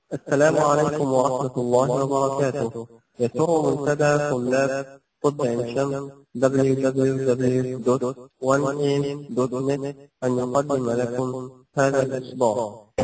السلام عليكم ورحمة الله وبركاته يسر منتدى طلاب طب عين شمس www.1am.net أن يقدم لكم هذا الإصدار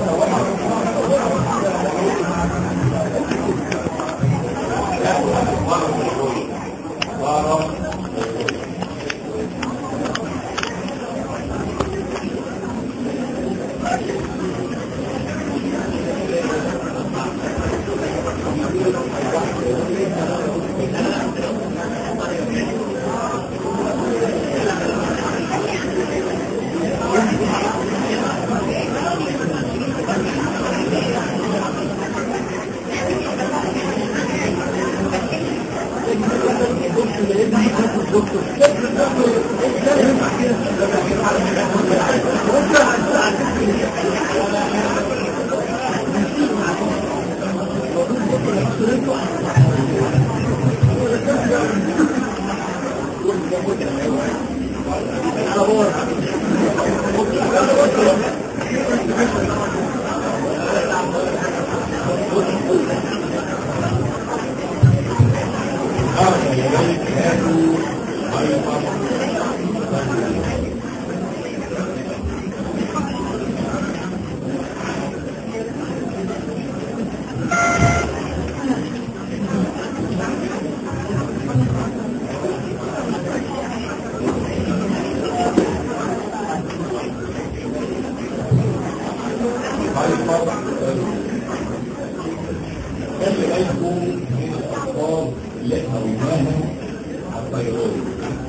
خلي بالكم من الأخبار اللي احنا قلناها على الثيرويد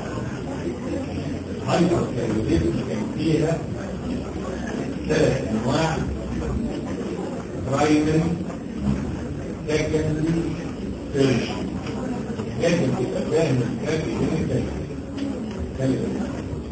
هايبر ثيرويدزم كان فيها ثلاث أنواع برايمري سكندري تيرشري لازم تبقى فاهم الفرق بين الثلاثة خلي بالك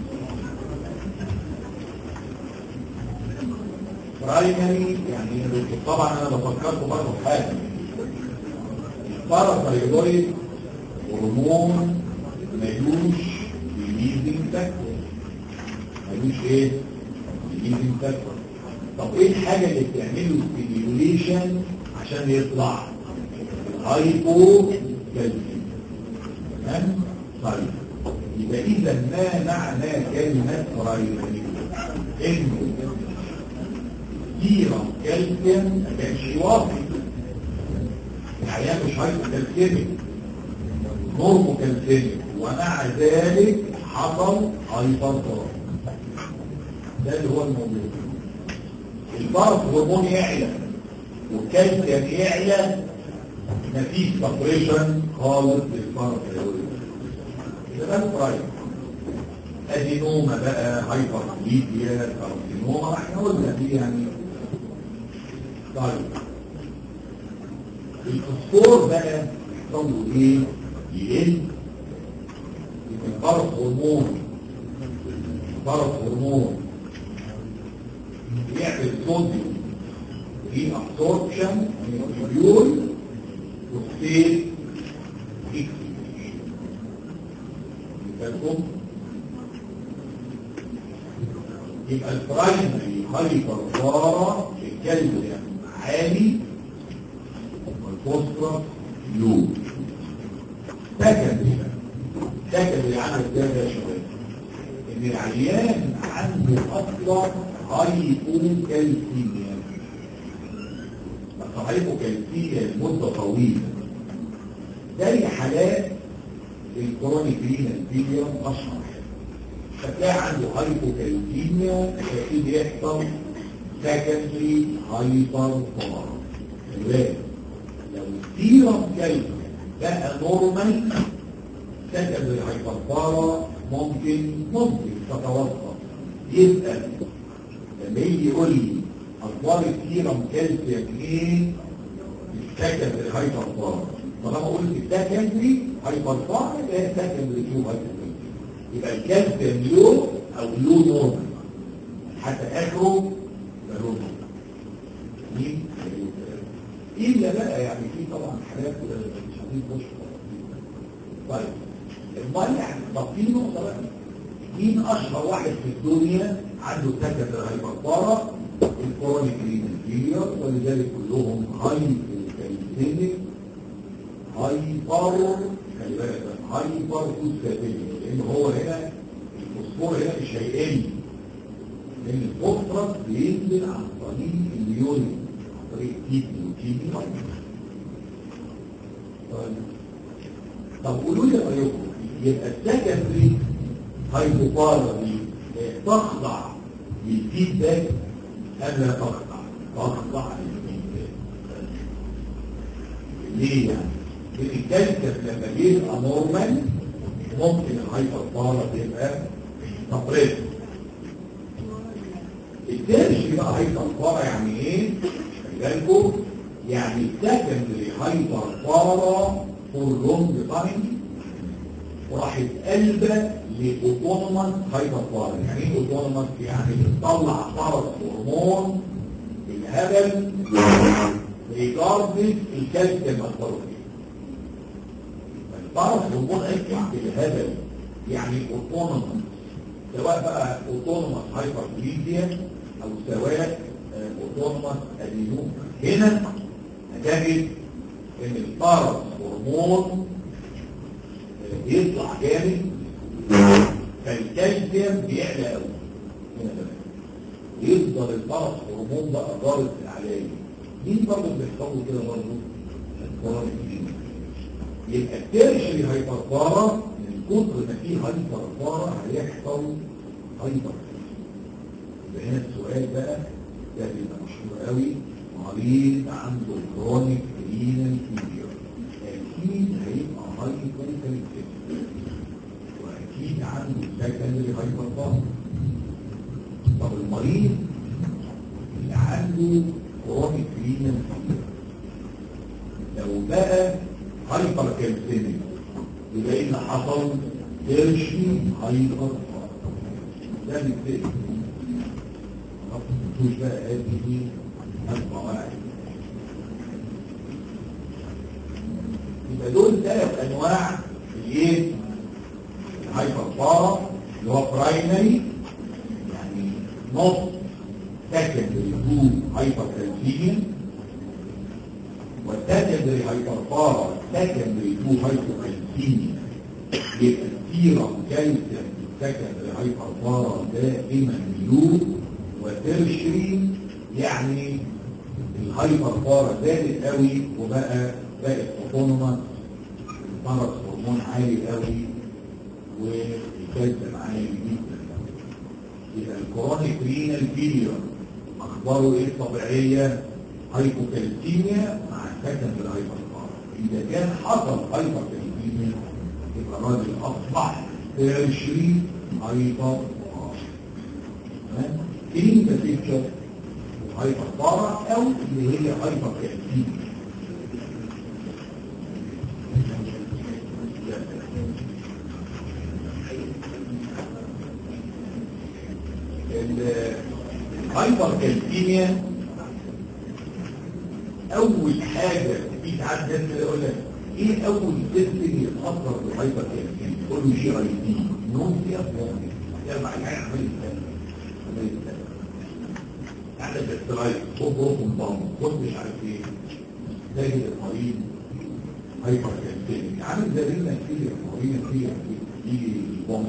برايمري يعني طبعا انا بفكركم برضه في حاجه الباراثايرويد هرمون ملوش ريليزنج فاكتور ملوش ايه؟ ريليزنج فاكتور طب ايه الحاجه اللي بتعمله ستيميوليشن عشان يطلع؟ الهايبو كالسيوم تمام؟ طيب يبقى اذا ما معنى كلمه برايمري؟ انه كثيرا كالسيوم ما كانش واضح الحياة مش هايبوكالسيميك نورموكالسيميك ومع ذلك حصل هايبرتار ده اللي هو الموضوع البارث هرمون يعلى والكالسيوم يعلى مفيش سبريشن خالص للبارث ده ده البرايم ادينوما بقى هايبرليبيا كارسينوما احنا قلنا دي يعني طيب الفوسفور بقى يحصل له ايه؟ يقل البرص هرمون البرص هرمون بيعمل صوديوم في ابسوربشن من الفيول وستيت يبقى يبقى البرايمري هايبر الكلب عالي والفوسفورس لو سكندري سكندري عامل ازاي يا شباب ان العيان عنده اصلا هايبوكالسيميا بس هايبوكالسيميا لمده طويله زي حالات الكرونيك رينال فيليوم اشهر فتلاقي عنده هايبوكالسيميا يبتدي يحصل سكندري هايبر فار لو السيرم كلب بقى نورمال سكندري هايبر ممكن ممكن تتوسط يبقى لما يجي يقول لي اخبار السيرم كالسيوم ايه السكندري هايبر طالما قلت السكندري هايبر يبقى السكندري تو هايبر يبقى الكالسيوم لو او لو نورمال حتى اخره يبقى لو مين الا بقى يعني في طبعا حاجات مش هنخش طيب الميه طب في نقطه بقى مين اشهر واحد في الدنيا عنده سكندري هايبر الكرونيك رينال فيلير ولذلك كلهم هايبوكالسيميك هايبر خلي بالك بقى، هايبر فوسفاتيميك لان هو هنا الفوسفور هنا مش هيقل لان الفوسفورس بينزل عن طريق اليورين عن طريق كيدني وكيدني طيب طب قولوا لي رايكم يبقى السكندري هايبوبارا دي تخضع للفيدباك ام لا تخضع؟ تخضع للفيدباك ليه يعني؟ لان الكالسيوم لما بيبقى نورمال ممكن الهايبوبارا تبقى تبريد الترشي بقى هايبوبارا يعني ايه؟ خلي بالكم يعني السكندري هايبوبارا فور لونج تايم وراحت قلبة لأوتونوماس هايبرفار يعني ايه أوتونوماس؟ يعني بتطلع فرص هرمون الهبل ريجاردز الكالسيوم أثره فيه الفرص هرمون أسمع بالهبل يعني أوتونوماس سواء بقى أوتونوماس هايبرفليزيا أو سواء أوتونوماس أدينوم هنا هتجد إن الفرص هرمون بيطلع جامد فالكالسيوم بيعلى قوي هنا تمام يفضل الفرس هرمون بقى ضارب في العلاج مين برضه بيحصل له كده برضه؟ الكورة الجديدة يبقى الترشري هايبرفارا من كتر ما فيه هايبرفارا هيحصل هايبر يبقى هنا السؤال بقى ده بيبقى مشهور قوي مريض عنده كرونيك رينال فيلير اكيد هيبقى هايبوكاليكتيك واكيد عنده سكندري هايبرفارا طب المريض اللي عنده كرونيك رينال فيلير لو بقى هايبر كالسيميك يبقى ايه اللي حصل ترشي هايبر ده بالتالي ما تنسوش بقى هذه القواعد يبقى دول ثلاث انواع الايه الهايبر بارا اللي هو برايمري يعني نص سكندري تو هايبر كالسيميا والسكندري هايبر بارا سكندري تو هايبر كالسيميا يبقى السيرم كالسيوم سكندري هايبر بارا دائما يو وترشري يعني الهايبر بارا زادت قوي وبقى بقت اوتونوماس الفرس هرمون عالي قوي والكالسيوم عالي جدا يبقى الكرونيك رينال فيلير اخباره ايه الطبيعيه هايبوكالسيميا مع سكن الهايبر اذا كان حصل هايبوكالسيميا يبقى الراجل اصبح تيرشري هايبر تمام كلين ذا بيكتشر هايبر بارا او اللي هي هايبر كالسيميا الهايبر كالسيميا اول حاجه في ساعات ناس كده يقول لك ايه اول سيستم يتاثر بالهايبر كالسيميا تقول له جي اي دي نون فيها ممكن يرفع الحاجه عمليه عمليه عندك استرايك خد بروكن بام خد مش عارف ايه ده كده المريض هايبر كالسيميا عامل زي رينا كتير المريض فيها يجي بام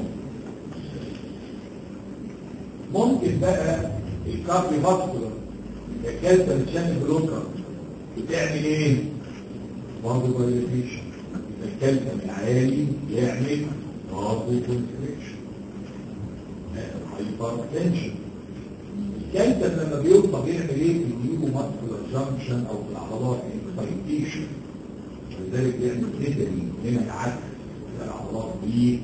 ممكن بقى الكاربي فاسكولار الكالسيوم تشانل بلوكر بتعمل ايه؟ برضه فاليفيشن الكالسيوم العالي يعمل برضه كونستريكشن هايبر تنشن الكالسيوم لما بيوصل بيعمل ايه؟ بيجيبه ماسكولار جانكشن او في العضلات اكسايتيشن ولذلك بيعمل تيتري هنا العكس العضلات دي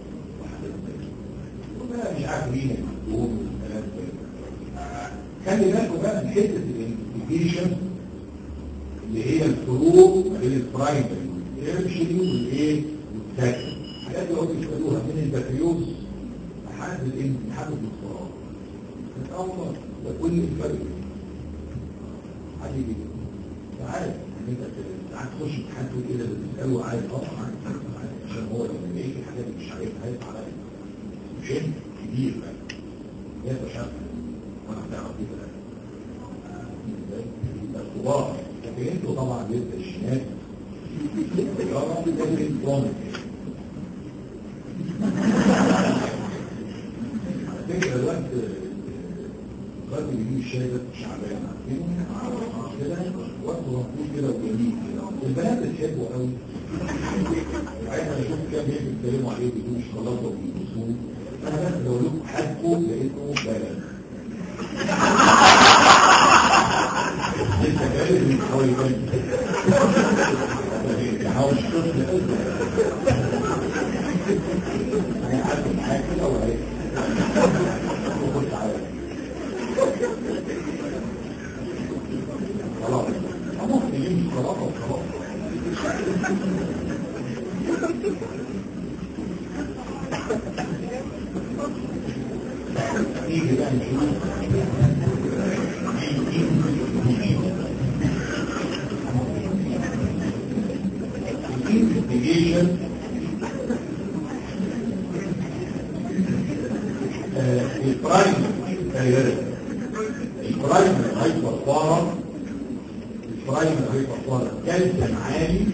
وحاجات مش عارف مين المكتوب والكلام ده خلي بالكم بقى من حته الانفستيجيشن اللي هي الفروق ما بين البرايمري والتيرشري والايه والسكن حاجات دول بيسالوها من البكالوريوس لحد لحد الدكتوراه بس الله ده كل الفرق عادي جدا عارف ان انت ساعات تخش امتحان تقول ايه ده بتساله عادي اه عادي عشان هو لما يجي الحاجات اللي مش عارفها هيطلع عليا شيء كبير بقى يا شاب وانا هتعرف ايه بقى والله لكن انتوا طبعا لسه الشمال الطياره لازم تقوم فكرة الوقت الوقت اللي بيجيب الشاي ده شعبان عارفينه كده وقت مفروض كده وجميل كده البنات بتحبه قوي عايز اشوف كام هيك بيتكلموا عليه بيجيبوا شوكولاته وبيبوسوه انا بس بقول لكم حدكم لقيته بلد لسه جاي من حوالي كام حوالي طفل قلبه انا قعدت معاك كده وعرفت وقلت على خلاص خلاص تجيب شوكولاته وخلاص نيجي بقى نشوف investigation البرايم البرايم هايبرفارا البرايم هايبرفارا كالسيوم عالي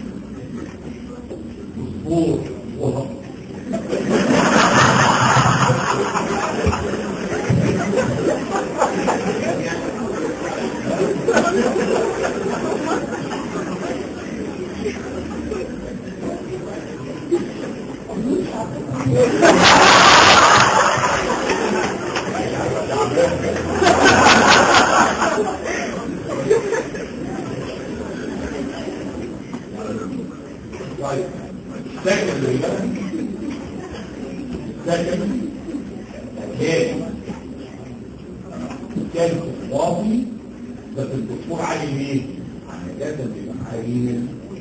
فوسفور وهضم طيب secondly second كان كان واطي بس الدكتور عالي ليه؟ عشان كده بيبقى عالي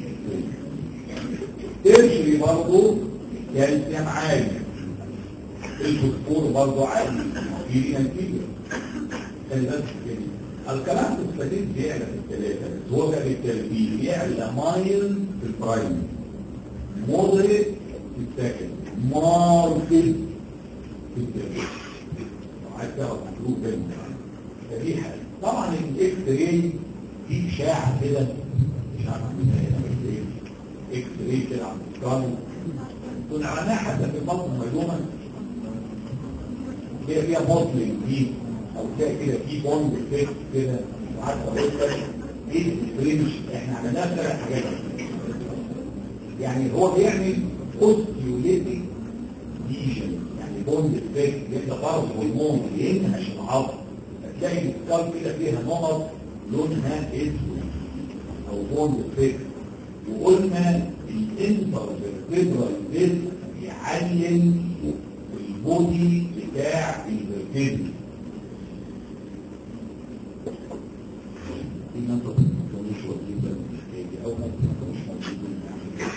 ترشري برضه كالسيوم عالي الفوسفور برضه عالي في نتيجه كان بس كده الكلام السديد بيعلى في الثلاثه بس هو بقى بالترتيب يعلى مايل في البرايم مودريت في السكند ماركت في الثالث عايز تعرف مطلوب منه فدي حاجه طبعا الاكس راي دي اشاعه كده اشاعه عندنا هنا اكس راي اكس راي كده عند الكارو كنا عملناها حتى في البطن مجنونه كده فيها موتلينج دي او تلاقي كده في بوند افكت كده وعارفه اقول لك ايه الفرنش احنا عملناها في ثلاث حاجات يعني هو بيعمل اوستيوليتيك ليجن يعني بوند افكت يبقى فرض هرمون ينهش العظم هتلاقي السكال كده فيها نقط لونها اسود او بوند افكت وقلنا الانترفيرتبرال ديسك بيعين البودي بتاع الفيرتبرال دي منطقة مش وظيفة أو منطقة مش موجودة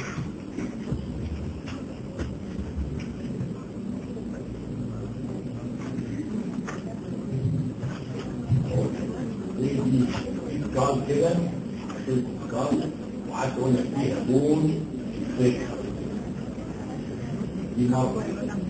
قال كده قال وقعدت اقول لك فيها بون فكر دي مرة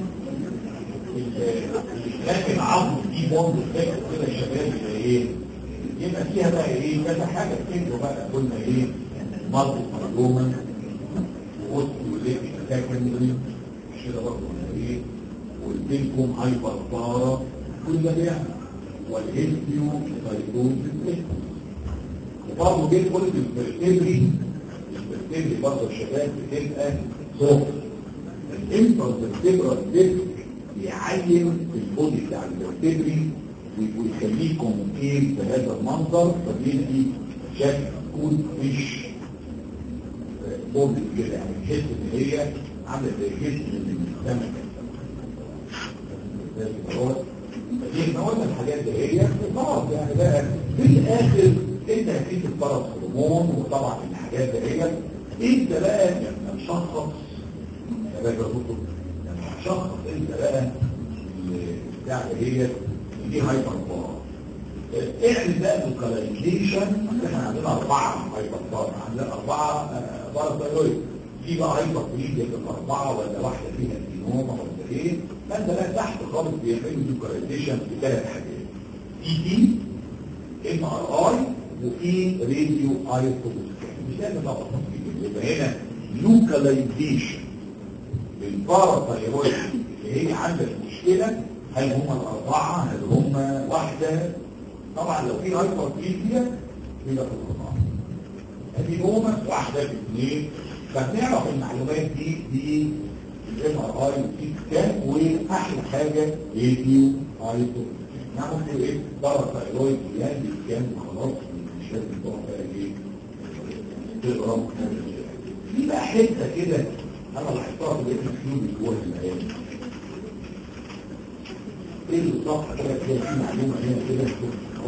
لكن عظم دي بون فكر كده الشباب يبقى ايه يبقى فيها بقى ايه كذا حاجة تفتكروا بقى قلنا ايه مرض مظلوما واوستيوليتيك سكندري مش كده برضه قلنا ايه قلت لكم هايبر بارا كل ده بيعمل والهيستيو سايكوزيس وبرضه جيت قلت الفرتبري الفرتبري برضه الشباب بتبقى صوت الانترفرتبرال ديسك بيعين البودي بتاع الفرتبري ويخليه كونكيف بهذا المنظر فبيدي شكل كود فيش بودي كده يعني تحس ان هي عامله زي جسم من السمكه دي قلنا الحاجات دي هي وخلاص يعني بقى في الاخر انت هتيجي الفرس هرمون وطبعا الحاجات دي هي انت بقى لما تشخص يا باشا دكتور لما تشخص انت بقى بتاع هي دي هايبر بار اعمل بقى لوكاليزيشن احنا عندنا اربعه هايبر بار عندنا اربعه بار ثايرويد في بقى هايبر بريد اربعه ولا واحده فيها الجينوما ولا ايه فانت بقى تحت خالص بيعملوا لوكاليزيشن في ثلاث حاجات اي تي ام ار اي وفي راديو ايسوتوب مش لازم طبعا يبقى هنا لوكاليزيشن للباراثايرويد اللي هي عندك مشكله هل هم الاربعه هل هم واحده طبعا لو في هايبربليزيا يبقى في الاربعه ادينوما واحده في اثنين فبنعرف المعلومات دي دي الام ار اي والسي سكان واحلى حاجه راديو ايسوتوب نعمل ايه باراثايرويد يعني سكان وخلاص مش لازم تقعد بقى ايه تقرا في بقى حته كده انا لاحظتها في الاسم اللي جوه العيال ايه الصفحه كده كده في معلومه هنا كده اهو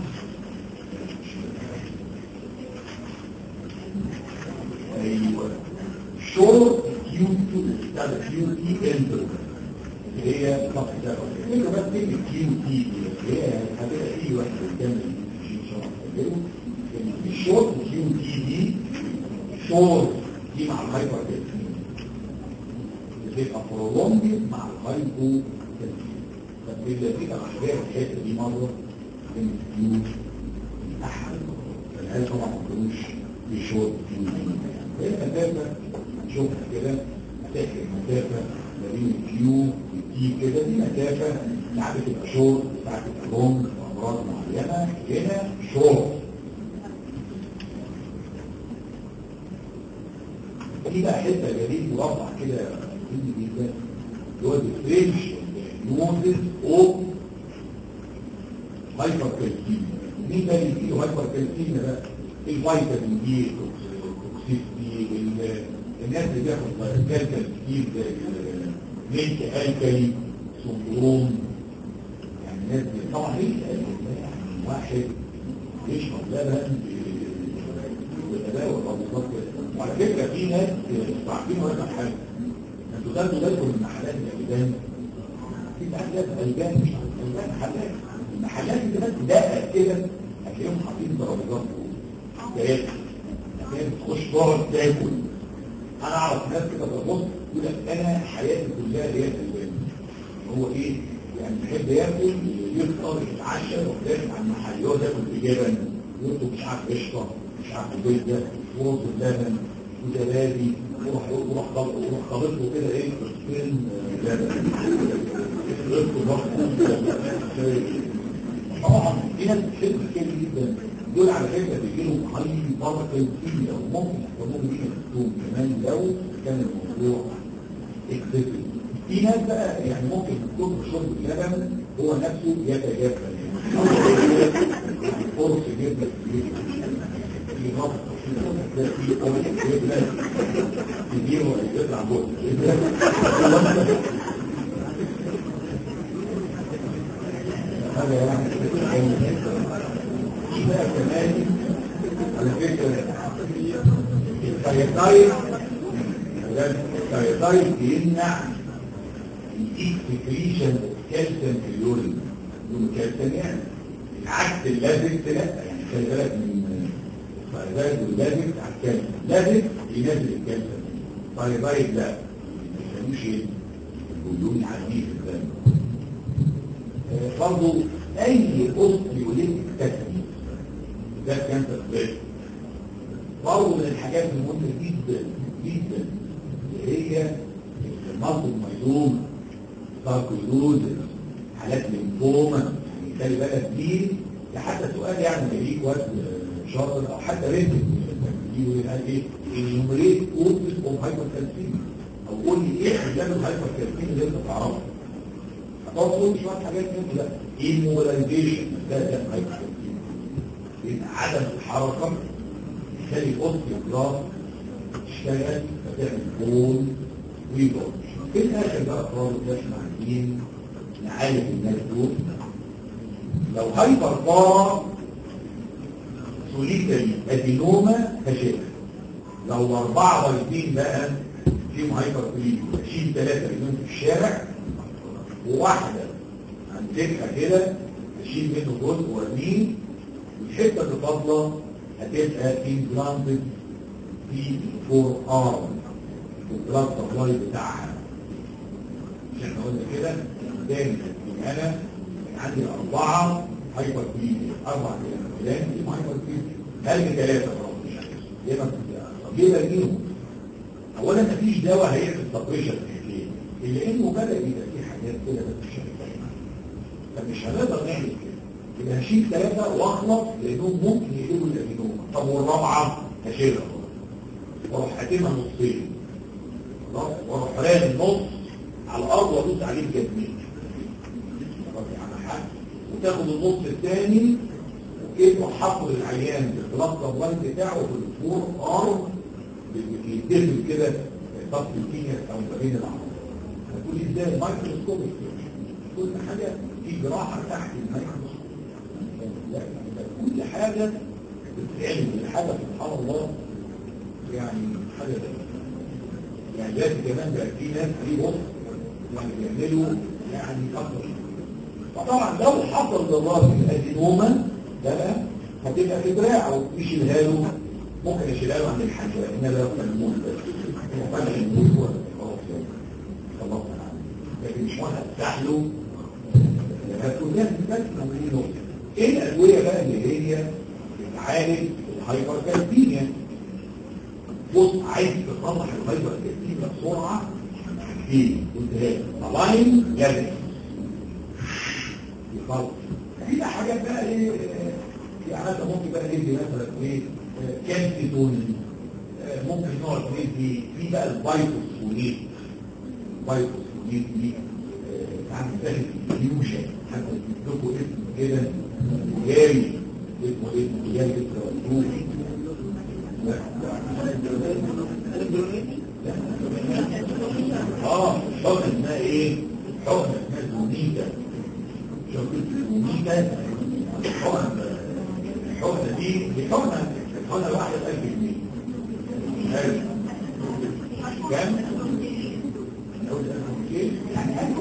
ايوه شورت كيو تي بتاع كيو تي انتر اللي هي صفحه ده اللي بس كلمه كيو تي اللي هي هتبقى ايه واحد قدام الشورت كيو تي دي شورت دي مع الهايبر تنسين بتبقى برولونج مع الهايبو تنسين طب اذا دي اخبار الحته دي مره كلمه كيو احد فالعيال طبعا ما كانوش في شورت كيو دي هي مسافه نشوفها كده هتحكي المسافه ما بين الكيو والتي كده دي مسافه ساعات بتبقى شورت ساعات بتبقى لونج في امراض معينه هنا شورت في بقى حته جديد مربع كده جديد جدا اللي هو الديفرنش نوزز اوف هايبر كالسيميا مين ده اللي فيه هايبر كالسيميا ده الفيتامين دي التوكسيستي الناس اللي بياخد كالسيوم كتير زي لينك الكالي سندروم يعني الناس دي طبعا لينك الكالي يعني واحد يشرب لبن ويتداول بالظبط وعلى فكرة في ناس عارفين ولا حاجة انتوا تاخدوا بالكم من محلات الألبان في محلات ألبان مش ألبان محلات المحلات اللي بس دقق كده هتلاقيهم حاطين ترابيزات تاكل هتلاقيهم تخش تقعد تاكل أنا أعرف ناس كده ببص يقول لك أنا حياتي كلها هي الألبان هو إيه؟ يعني بيحب ياكل يفطر يتعشى وياكل على المحل يقعد ياكل بجبن يطلب مش عارف قشطه مش عارف البيت ده ورز اللبن وزبادي وروح وروح خلط وروح خلط له كده ايه فين لبن طبعا في ناس بتحب كده جدا دول على فكره بيجي لهم هاي بركه كتير او ممكن يحصلوا بيه نفسهم كمان لو كان الموضوع اكسسيف في ناس بقى يعني ممكن يكون شرب اللبن هو نفسه يتجفل يعني فرص جدا في نقص في فرص جدا تديره يطلع بوت هذا يعني في بقى كمان على فكرة الثايرويد الثايرويد بيمنع الاكسكريشن كالسيوم في اليورين يقولوا كالسيوم يعني عكس اللازك لا يعني خلي بالك من الثايرويد واللازك على الكالسيوم لازك ينزل الكالسيوم ثايرويد لا ما يسموش البولون عديد في الدم برضه اي اوستيوليتيك تكنيك ده كانسر بريست برضه من الحاجات المهمه جدا جدا اللي هي المصل الميزوم ساركويدوز حالات ليمفوما يعني خلي بالك دي ده حتى سؤال يعني ما يجيك وقت شاطر او حتى ريت يجي قال ايه انيومريت كوزز اوف هايبر كالسيميا او قول لي ايه اسباب الهايبر كالسيميا اللي انت تعرفها هتقعد تقول شويه حاجات كده لا ايمولايزيشن ده ده هايبر كالسيميا لان عدم الحركه يخلي الاوستيوبلاست تشتغل فتعمل بول ويبول في الاخر بقى خالص احنا عايزين نعالج الناس دول لو هايبر بارا سوليتري ادينوما هشيلها لو الاربعه رايحين بقى فيهم هايبر بليدو اشيل ثلاثه منهم في الشارع وواحده همسكها كده اشيل منه جزء وارميه والحته اللي فاضله هتبقى امبلانتد في فور ارم البلاد سبلاي بتاعها مش احنا قلنا كده تاني انا عندي اربعه هايبر بليدو اربع كلام فيهم هايبر بليدو قال ثلاثة ليه ما طب ليه بلجيهم؟ اولا مفيش دواء هيعمل سبريشن ليه؟ الا انه بدا يبقى في حاجات كده بس مش هنفهمها فمش هنقدر نعمل كده يبقى هشيل ثلاثة واخلص لانهم ممكن يقلبوا الامينوما طب والرابعة هشيلها واروح قاتمها نصين واروح رامي النص على الارض وادوس عليه بجدمين وتاخد النص الثاني وكيف حط للعيان باختلاط الضغط بتاعه في الفور ار يدخل كده ضغط الكيمياء او ما بين الاعضاء هتقول ازاي مايكروسكوب كل حاجه في جراحه تحت الميكروسكوب لا كل حاجه بتتعمل الحاجه سبحان الله يعني حاجه يعني لازم كمان بقى في ناس في بص يعني بيعملوا يعني اكتر فطبعا لو حصل للراجل الادينوما ده بقى هتبقى في دراعه يشيلها له ممكن يشيلها له عند الحاجه لان ده يبقى الموت بس ما الموت هو خلاص خلاص لكن مش وانا افتح له هتكون لازم تسمع ايه الادويه بقى اللي هي بتعالج الهايبر كالسيميا بص عايز تصلح الهايبر كالسيميا بسرعه ايه قلت لك طلاين يدك يخلص في حاجات بقى ايه يعني انت ممكن بقى ندي مثلا ايه كانسيتون ممكن نقعد ندي في بقى الفيتوسفونيت الفيتوسفونيت دي تعمل زي الفيوجن حتى لكم اسم كده جاري اسمه اسمه جاري اسمه اه حقن اسمها ايه؟ حقن اسمها زونيتا زونيتا حقن الحقنة دي دي حقنة الحقنة الواحدة بألف جنيه حلو كام؟ يعني ألف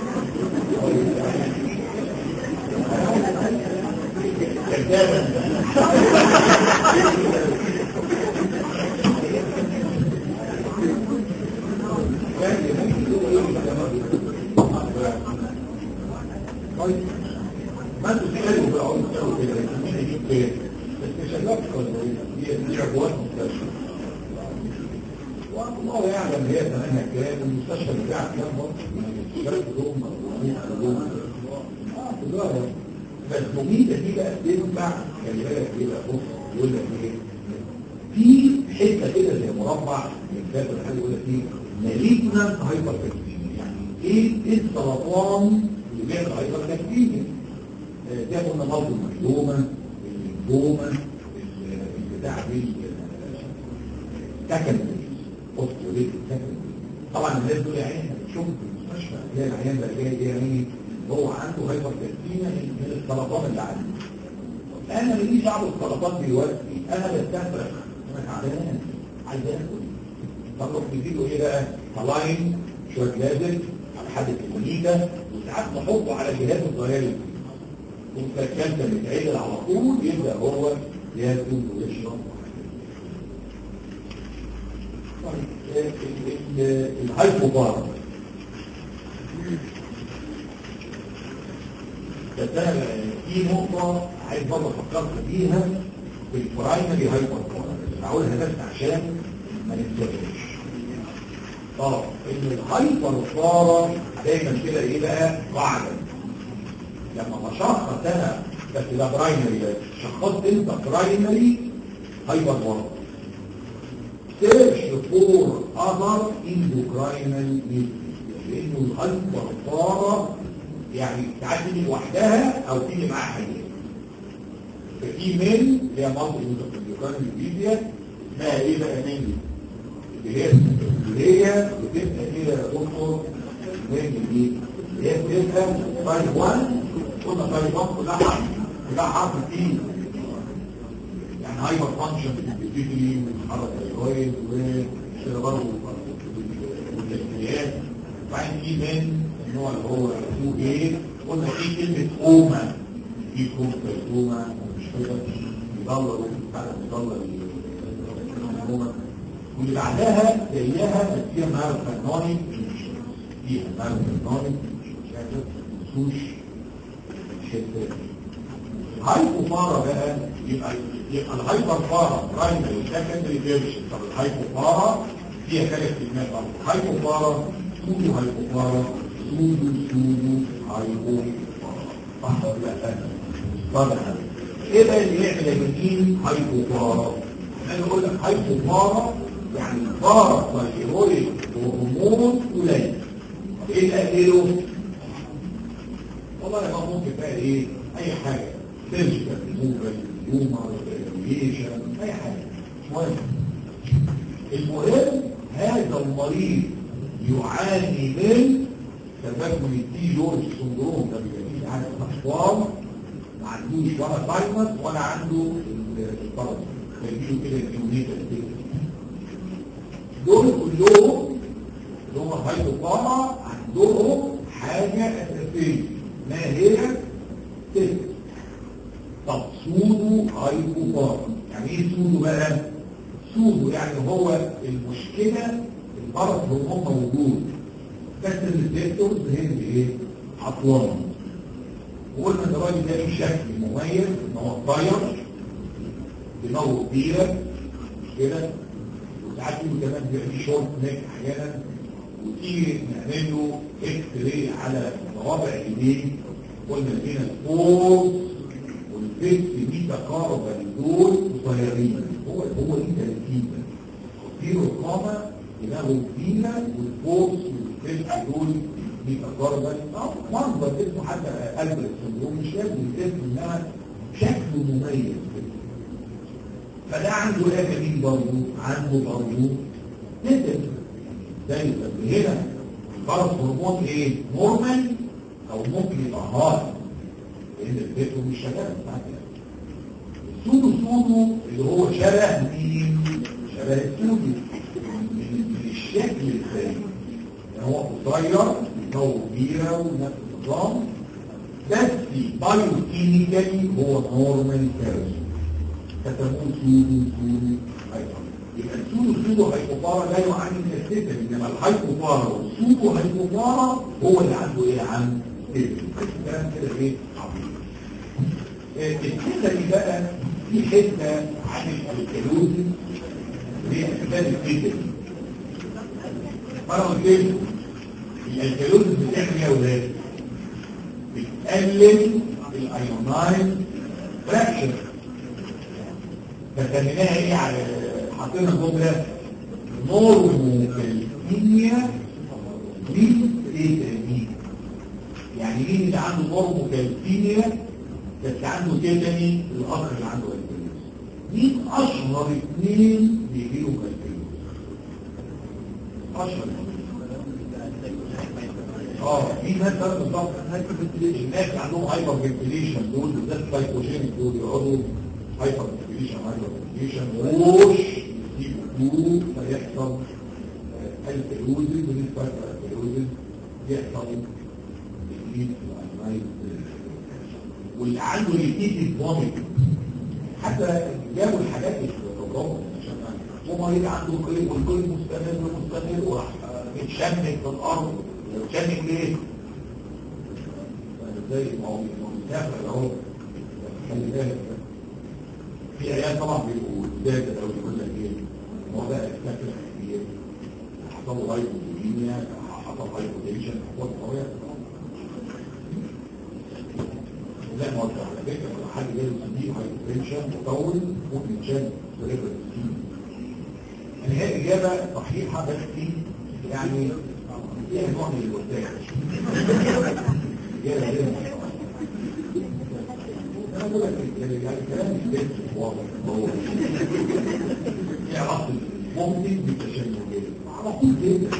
جنيه كذابة طيب ما انتوا تحلوا بقى عمر تقولوا كده مش هيجيب كده بس مش هنلاقي ولا ايه دي عبوات مستشفى والله يعلم هي ثمنها كام المستشفى بتاعك كام برضه مستشفى دوم دوم اه تجاره بس مميتة دي بقى تنفع خلي بالك ايه بقى بص يقول لك ايه في حته كده زي مربع من كتاب الحاجه يقول لك ايه ماليجنانت هايبر يعني ايه ايه السرطان اللي بيعمل هايبر كاكتيميا ده قلنا برضه المحلومة الليمفوما البتاع دي سكندري اوستيوليت سكندري طبعا الناس دول يعني بتشوف في المستشفى تلاقي العيان ده جاي جاي يعني هو عنده هايبر كاكتيميا من السرطان اللي عنده انا ماليش دعوه بالسرطان دلوقتي انا بستفرغ انا تعبان عايز اكل طب روح تديله ايه بقى؟ طلاين شويه لازم على حد الكليكا وساعات نحطه على جهاز الظاهري والكلكة بتعدل على طول يبدأ هو ياكل ويشرب الهايبوبار بس انا في نقطة عايز برضه فكرت فيها في البرايمري هايبوبار هقولها بس عشان ما ننساهاش اه ان الهايبر فارة دايما كده ايه بقى قاعده لما بشخص انا بس ده برايمري بس شخصت انت برايمري هايبر وورد سيرش فور اذر اندوكراينال لانه الهايبر فارة يعني ساعات تيجي لوحدها او تيجي معاها حاجات ففي من اللي هي مالتي اندوكراينال ميديا اسمها ايه بقى مين اللي هي اللي هي بتبقى ايه يا دكتور مين دي اللي هي بتبقى تايب 1 قلنا طيبات كلها حرف كلها حرف تي يعني هايبر فانكشن بتجري وتتحرك الهوايد وشربار والتسميات وبعدين في من النوع اللي هو 2 ايه قلنا في كلمة اوما في كوما مش فاكر يضلل فعلا يضلل الأمومة واللي بعدها زيها بس فيها مارو فنوني فيها مارو فنوني مش فاكر نسوش الهايبوفارا بقى يبقى يبقى الهايبر فارا برايمري سكندري فيرجن طب الهايبوفارا فيها ثلاث كلمات برضه هايبوفارا سودو هايبوفارا سودو سودو هايبوفارا صح ولا لا؟ واضح ايه بقى اللي يعمل يمين هايبوفارا؟ انا اقول لك هايبوفارا يعني فارا فايرويد وهرمون قليل ايه اللي قلله؟ والله يبقى ممكن بقى ايه اي حاجه سيرجيكال ريموفال هيومر ريليشن اي حاجه مش مهم المهم هذا المريض يعاني من سبب من الدي جورج سندروم ده بيبقى فيه عدد اطفال ما عندوش ولا ساينس ولا عنده البرد فيجيله كده الكيونيتا دول كلهم اللي هم الهايبوفارا عندهم حاجه اساسيه ما هي تلك طب سودو هايبوفارا يعني ايه سودو بقى سودو يعني هو المشكله المرض هرمون موجود بس الريسبتورز هي اللي ايه عطلانه وقلنا ان الراجل ده ليه شكل مميز ان هو صغير دماغه كبيره مش كده وساعات يجوا كمان بيبقى فيه شورت نيك احيانا وتيجي نعمل له اكس راي على صوابع ايديه قلنا فينا الفورس والفيكس دي تقارب دول صغيرين هو هو دي تركيبه في رقامه دماغه كبيره والفورس والفيكس دول دي تقارب اه منظر اسمه حتى قلب السندروم مش لازم الاسم انما شكله مميز كده فده عنده ايه جميل برضه عنده برضه نزل زي هنا الفرس هرمون ايه نورمال او ممكن يبقى هاي لان البيت مش شغال السودو سودو اللي هو شبه مين شبه السودو من من الشكل الخارجي يعني هو قصير دماغه كبيره ونفس النظام بس بايوكيميكالي هو نورمال بيرسون فتكون سودو سودو ايضا يبقى السودو سودو هيكوفارا لا يعاني من السيستم انما الهيكوفارا والسودو هيكوفارا هو اللي عنده ايه عن الكلام كده ايه عظيم الحته دي بقى في حته عن الكالوزي اللي هي اسباب الفكر انا قلت لكم الكالوزي بتعمل ايه يا ولاد؟ بتقلل الايونايز فراكشن فسميناها ايه على حطينا جمله نورموكالسيميا دي ايه تاني يعني مين اللي عنده نورموكالسيميا بس عنده تاني الاخر اللي عنده كالسيميا مين اشهر اثنين بيجيله كالسيميا اشهر اه في ناس بقى بالظبط الناس اللي عندهم هايبر فنتيليشن دول بالذات سايكوجينيك دول يقعدوا هايبر فنتيليشن هايبر فنتيليشن وش يبدو فيحصل الكالوزي بالنسبه للكالوزي يحصل تكليف الانايز واللي عنده ريتيتد فوميت حتى جابوا الحاجات اللي في البروجرام ومريض عنده قلب والقلب مستمر ومستمر وراح متشنج في الارض متشنج ليه؟ ازاي ما هو مسافر اهو خلي بالك في عيال طبعا بيبقوا جداد او يقول لك ايه هو بقى السكر كبير حصل له هايبوكليميا حصل هايبوتنشن حصل قويه لا ما هو على فكره لو حد جاله سي هايبوتنشن مطول ممكن يتشال بريفر يعني هي اجابه صحيحه بس في يعني فيها نوع من الوسائل اجابه غير انا بقول لك يعني الكلام مش بس واضح هو ايه علاقه ممكن بالتشنج على طول كده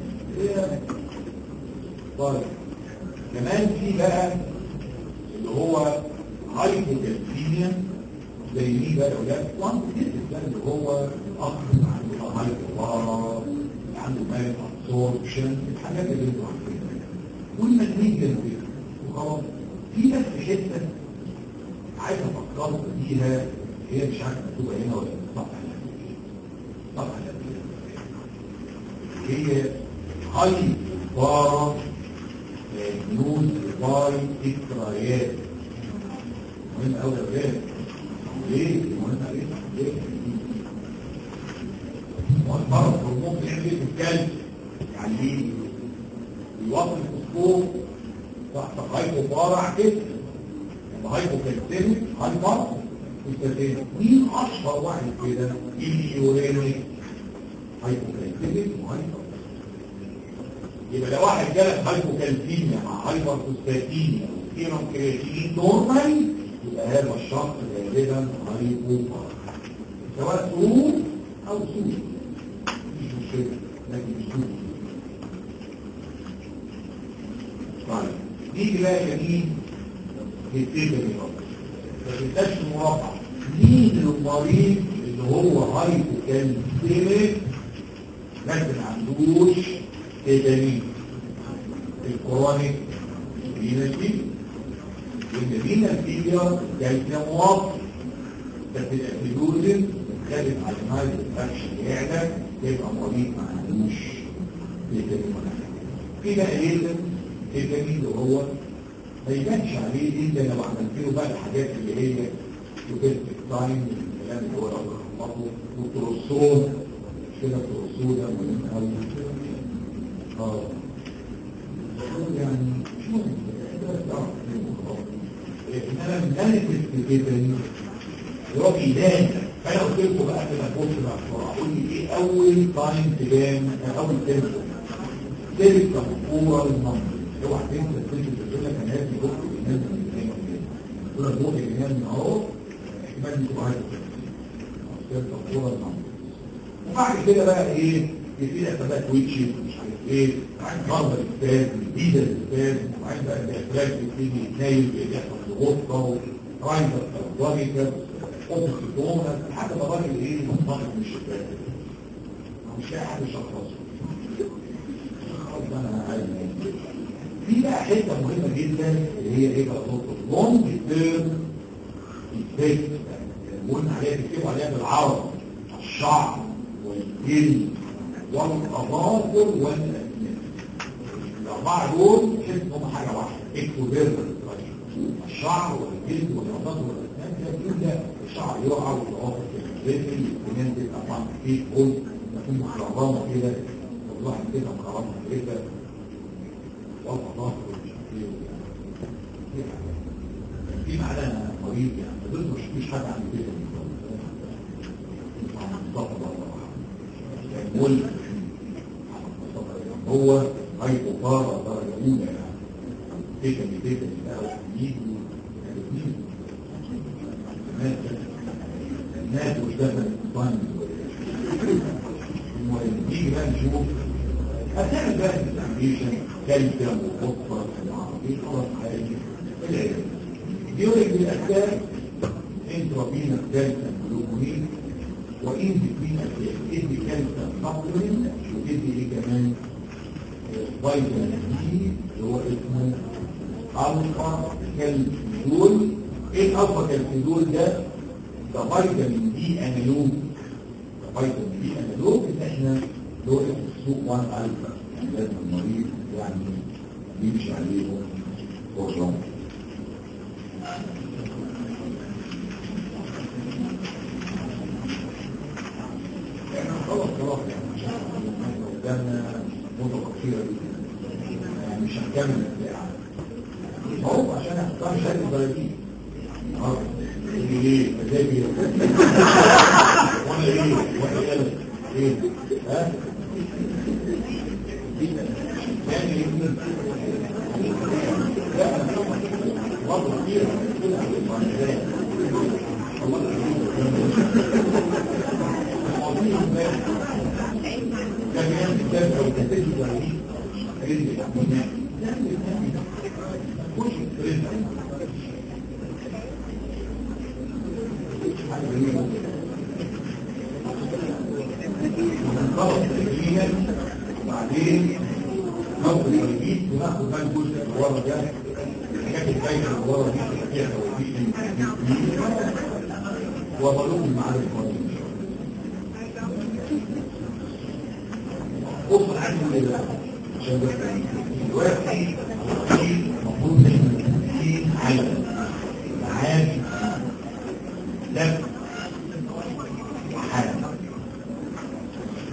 طيب كمان في بقى اللي هو هايبوكالسيميا زي مين بقى يا اولاد وانت ده اللي هو الاخ اللي عنده هايبوكالسيميا اللي عنده مال ابسوربشن الحاجات اللي انتوا عارفينها والمغنيسيوم كده وخلاص في بس حته عايز افكرك بيها هي مش عارف مكتوبه هنا ولا صفحه صفحه هي هاي بارا نوز باي ذكريات مهم قوي يا ولاد ليه؟ مهم عليك ليه؟ والمرض هرمون بيعمل ايه في الكلب؟ يعني ايه؟ بيوصل الفوسفور تحت هايبوبارع كده هايبوكالسيميك هايبر الكالسيميك مين اشهر واحد كده اليورينيك هايبوكالسيميك وهايبر يبقى لو واحد جالك هايبوكالسيميا مع هايبر فوسفاتيميا وسيرم كرياتينين نورمال يبقى هذا الشخص غالبا هايبوبارع سواء سوء او سوء مش مشكله لكن مش سوء طيب نيجي بقى يا جميل للتيجا دي ما تنساش المربع مين المريض اللي هو هايبوكالسيميك بس ما عندوش تيجانين الكرونيك رينال فيلير لان رينال فيلير كالسيوم واطي بس الافيدوزن بتخلف على المايل اكشن يعلى يبقى مريض ما عندوش تيجانين في بقى ليزم تيجانين اللي هو ما يبانش عليه الا لو عملت له بقى الحاجات اللي هي تبث التايم الكلام اللي هو لو والتروسون كده التروسون ده مهم قوي اه يعني شو انما المانيفست كده اللي هو بيبان فانا قلت لكم بقى كده بص بقى بسرعه قول لي ايه اول تايم تبان اول تيمبو تلك كفوره المنطق اوعى تنسى الفيلم بتقول لك انا هادي بكره الناس من هنا وهنا تقول لك بكره الناس من اهو احتمال تبقى عايز تلك كفوره المنطق وبعد كده بقى ايه يبتدي بقى تويتش مش عارف ايه وبعدين ضربه الاستاذ الجديده الاستاذ وبعدين بقى الاخراج يبتدي يتنايل يحصل غصه ورايدر ضاغطه قطه الدومه لحد ما الراجل ايه منطقه من الشباك مش لاقي حد يشخصه خلاص انا عايز في بقى حته مهمه جدا اللي هي ايه بقى نقطه لونج تيرم افكت قلنا عليها بيكتبوا عليها بالعربي الشعر والجلد والاظافر والاسنان الاربعه دول تحس ان هم حاجه واحده اكتوبيرنال الشعر والجلد والاظافر والاسنان كده كده الشعر يقع والاظافر كده الاسنان تبقى طبعا في جزء تكون مخرمه كده الواحد كده مخرمه كده والأضافة في معنى مريض يعني بدون مش مش حد عن كده يقول هو هيفقارة درجة أولى يعني تيجا بتيجا بقى يجوا الناس الناس مش داخل الإنسان يجي بقى نشوف هتعمل بقى الاكزامينشن كالسيوم وفوسفورس العربي خلاص حاجه ديورنج الاسباب انترافينس كالسيوم جلوكونين وان بتوين اسباب ادي كالسيوم سبلمنت وادي ايه كمان فيتامين دي اللي هو اسمه الفا كالسيدول ايه الالفا كالسيدول ده؟ ده فيتامين دي انالوج فيتامين دي انالوج ان احنا دول السوق وان الفا لازم المريض يعني يمشي عليهم بروجرام احنا خلاص خلاص يعني قدامنا مده قصيره يعني مش هنكمل الساعه هو عشان احطها شهاده البلديه اه ايه مزاجي وانا ايه وانا ايه ايه ها يعني لا برضه كتير كان يعمل كتاب او كتاب ضعيف رزق الأمونات كل رزق حاجة غريبة خلص تجريا وبعدين ناخد الجديد وناخد بقى الجزء اللي ورا ده الحاجات الجايه اللي ورا دي فيها توفيق وبلوغ المعارف القادمه بص عنه ايه بقى عشان بس دلوقتي المفروض ان احنا في علم معاد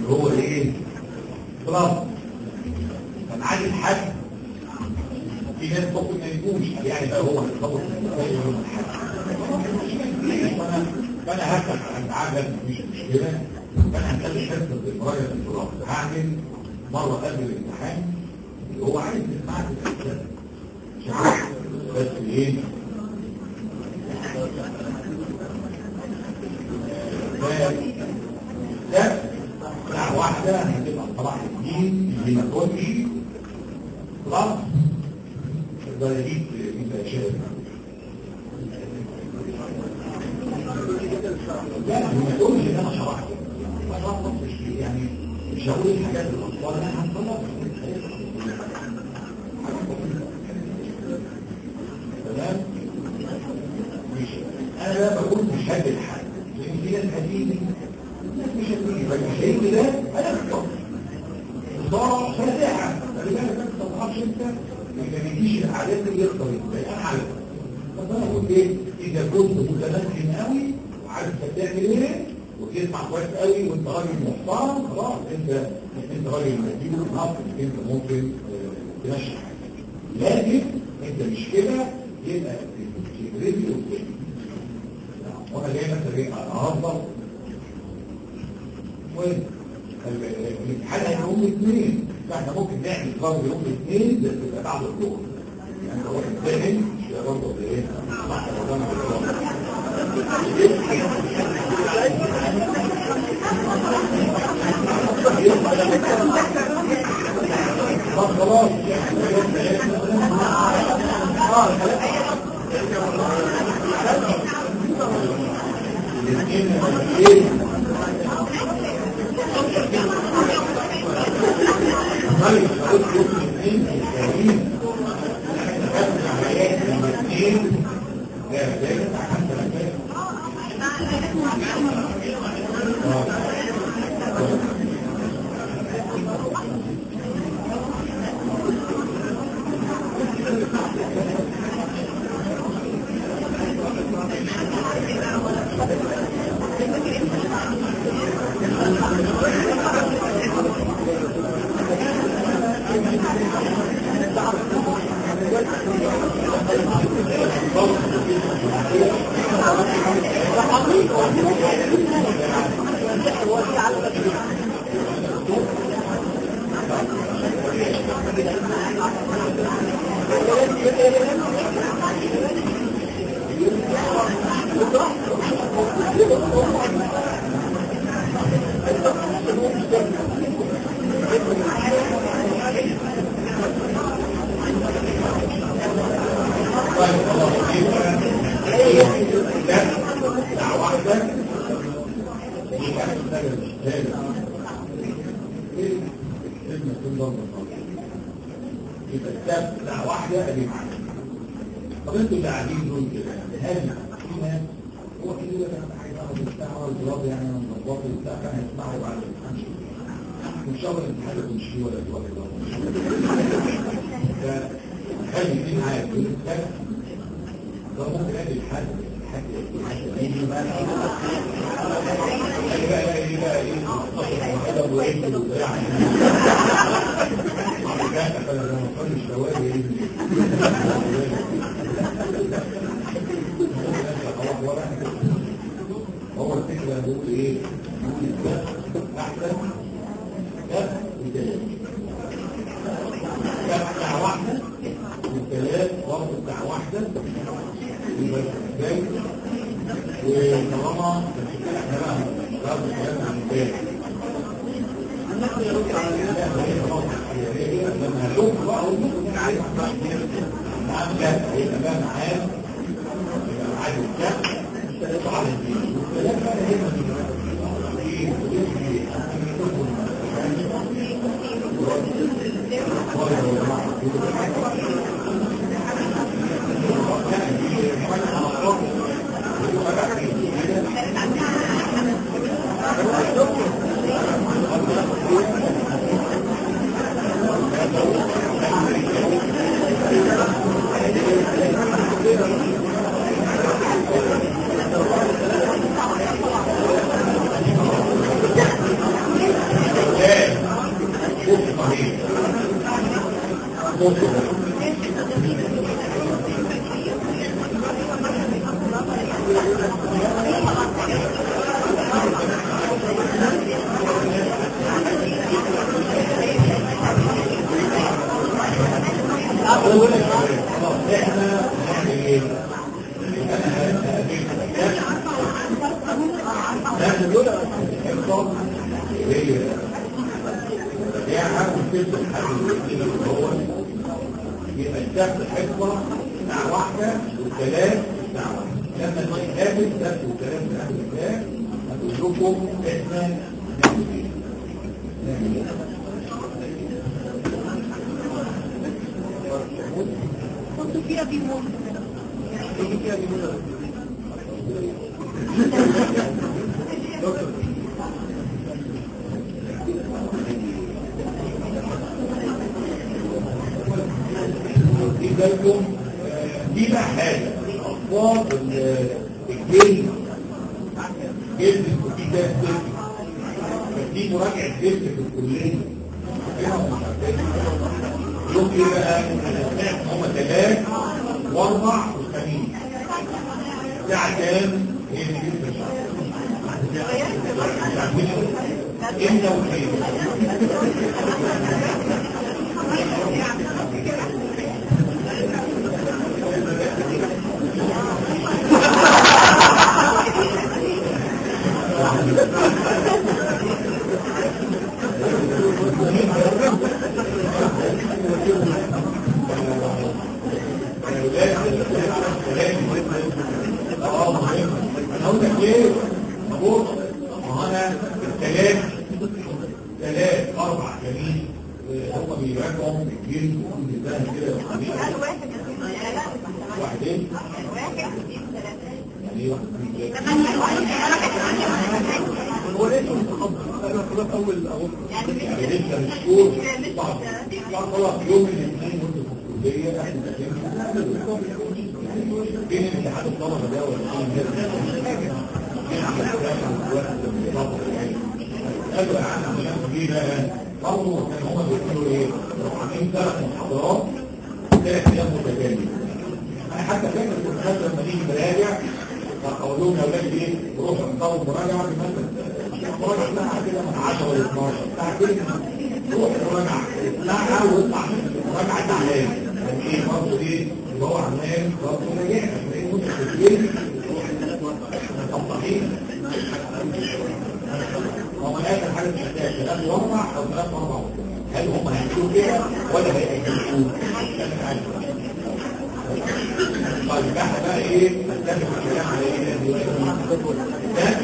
اللي هو ايه؟ بلس فمعاد الحد في ناس ممكن ما يكونش يعني بقى هو هيخلص يوم الحد فانا فانا هفتح عن عدد مش مشكله فانا هخلي حصه المراجعه الانطلاق هعمل مره قبل الامتحان اللي هو عايز يسمعك الاسئله بس ايه ده ساعة واحدة هتبقى صلاح الدين اللي ما تقولش خلاص تقدر يجيب انت شايف لا ما تقولش ان انا شرحت ما شرحتش يعني مش هقول الحاجات الاطفال انا هنطلع تمام مش انا لا بقول مش هدي الحاجة لان في ناس هتيجي الناس مش هتيجي فمش هيجي ده انا بختار صار فاتحة خلي بالك انت ما تعرفش انت ما بيجيش العادات اللي يقدر يبقى انا عارف طب انا اقول ايه اذا كنت متمكن قوي وعارف انت بتعمل ايه وتسمع كويس قوي وانت راجل محترم خلاص انت انت راجل مدينه ناقص انت ممكن آه، تمشي حاجه لكن انت مش كده يبقى تجربي قدامي وانا جاي مثلا ايه اهزر وين الامتحان هيبقى يوم الاثنين فاحنا ممكن نعمل ضرب يوم الاثنين بس تبقى بعد الظهر يعني لو واحد فاهم مش هيبقى برضه ايه صح ولا انا طب خلاص الاثنين ايه طيب قلت يوم الاثنين الكريم احنا عمليات الاثنين لا لا ينفع حتى لا طيب خلاص يبقى ده ساعة واحدة يبقى هنشتغل الثالث ايه لازم يكون ضرب الخالص يبقى السبت ساعة واحدة ادي معانا طب انتوا اللي قاعدين دول كده هل في ناس هو كده انا عايز اعرف الساعة والجواب يعني انا مظبط الساعة كان هيسمعوا بعد الامتحان ان شاء الله الامتحان ما يكونش فيه ولا جواب فخلي دي معايا كل السنة ده ممكن ادي الحد الحد يجي بقى بقى ايه بقى ايه الادب وايه وبتاع كان انا لما اصلي الشوارع ايه هو الفكره بيقول ايه؟ بيقول ده احسن ده وده ساعة واحدة والثلاث برضه ساعة واحدة يبقى ازاي وطالما احنا بقى برضه الكلام عن الباقي لما هشوف بقى هو ممكن عايز لا هيبقى بقى معاه يبقى معاه الكلام وعلى الدين والكلام بقى هنا Thank you. احنا نعمل ايه؟ نعمل دول الحفظ هي هي حاول تبدا حاجه اللي هو يبقى الشخص حفظه ساعه واحده والكلام ساعه واحده لما نتقابل نفس الكلام ده اهل الله هتقول لكم احنا نعمل ايه؟ نعمل ايه؟ كنت فيها بيموت دي بالكم دي بقى حاجة أطفال الجلد جلد الكوتي ده السلك دي مراجعة جلد في الكلية يوم ايه بقى؟ أنا سمعت هما ثلاث واربع وخميس الساعة كام؟ هي اللي جلد امتى وفين؟ اه مهم انا اقول لك ليه؟ بص ما انا الثلاث ثلاث اربع جميل هم بيراجعوا الجيل كل سنه كده وخميس قال واحد يا سيدي لا لا واحدين واحد اثنين ثلاثة يعني ايه واحد يعني لسه مش شهور بعض بعض خلاص يوم الاثنين وانت في الكليه احنا داخلين بين امتحان الطلبه ده والامتحان قالوا يا عم عشان دي بقى برضه كان هما بيقولوا ايه؟ عاملين ثلاث محاضرات ثلاث ايام متتاليه انا حتى فاكر كنت فاكر لما نيجي نراجع اقول لهم يا اولاد ايه روحوا انطلقوا مراجعه مثلا مراجعه ساعه كده من 10 ل 12 ساعه كده روح مراجعه ساعه واطلع مراجعه تعبان يعني ايه برضه ايه اللي هو عمال برضه راجع لان انت كتير مطبقين هو اخر حاجه محتاج ثلاث واربع او ثلاث واربع هل هم هيعملوا كده ولا هيعملوا طيب احنا بقى ايه نتكلم الكلام على ايه دلوقتي ده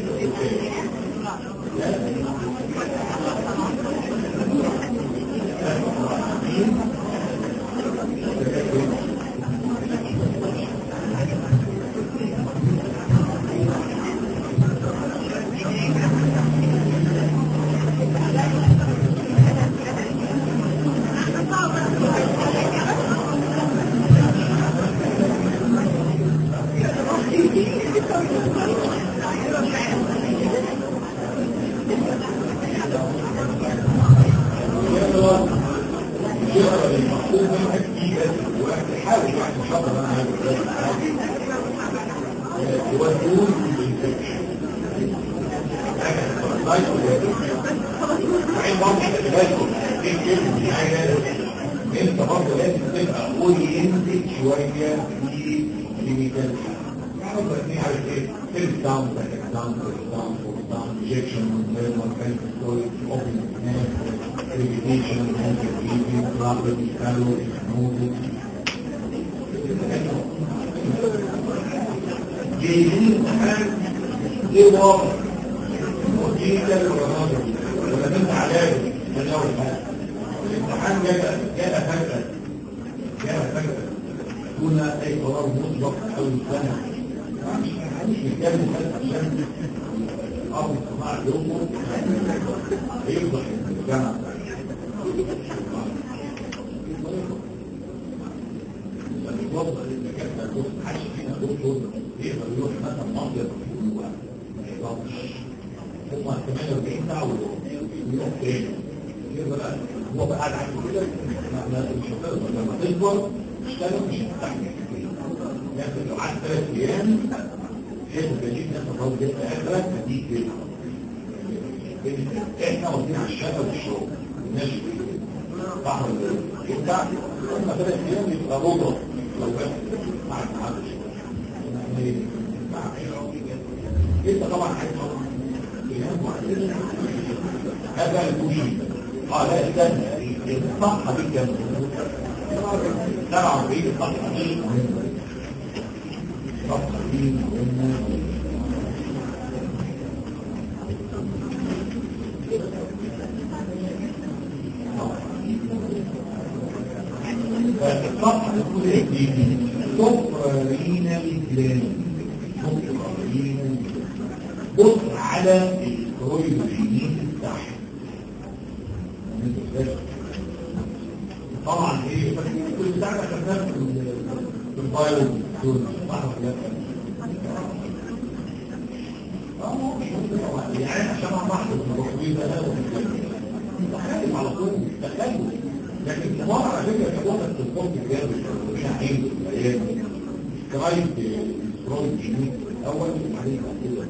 انت برضه لازم تبقى اورينتد شويه في كيميكال يعني بس عارف ايه سيلف داون باك داون داون داون انجكشن نورمال كانت ستوري اوبن سناب ريبيتيشن ممكن ايزي رابط كالوري نوزل جايبين امتحان ايه واضح وكيميكال ولا نظري ولا بنت علاج من اول حاجه الامتحان جاء جاء فجأة جاء فجأة دون أي قرار مسبق أو سنة مش نتكلم بس عشان أرض صناعة يومه هيفضح الجامعة يفضل الدكاترة يقول محدش فينا دكتور يقدر يروح مثلا مصيف وما يقدرش هم 48 ساعة ويروح تاني كده بقى هو بقى قاعد عنده كده ما- ما- مش هتقدر لما تكبر تشتغل مش هتستحمل لكن لو قعدت ثلاث ايام حيث تجيب نفسك لو جبت اخرك هديك كده احنا واخدين على الشقه والشغل ماشي صح ولا ايه؟ يبقى لما ثلاث ايام يبقى رضا لو بقى قعدت معاك يعني انت طبعا عايز هذا الكوشي اه لا استنى الصفحه دي كام 47 الصفحه دي مهمه الصفحه دي مهمه الصفحه تقول ايه دي سوبرالينال جلاند سوبرالينال بص على الكرويوجينيز تحت طبعا ايه كل ساعه خدناها في ال- في الفايروس صح ولا لا؟ اه مش ممكن طبعا يعني عشان انا بحث التخويف ده تخيل على طول تخيل لكن مرة على فكرة كمان التلفون بجد مش عيب الايام كرايت الكروي الجينيك الاول وبعدين بعد كده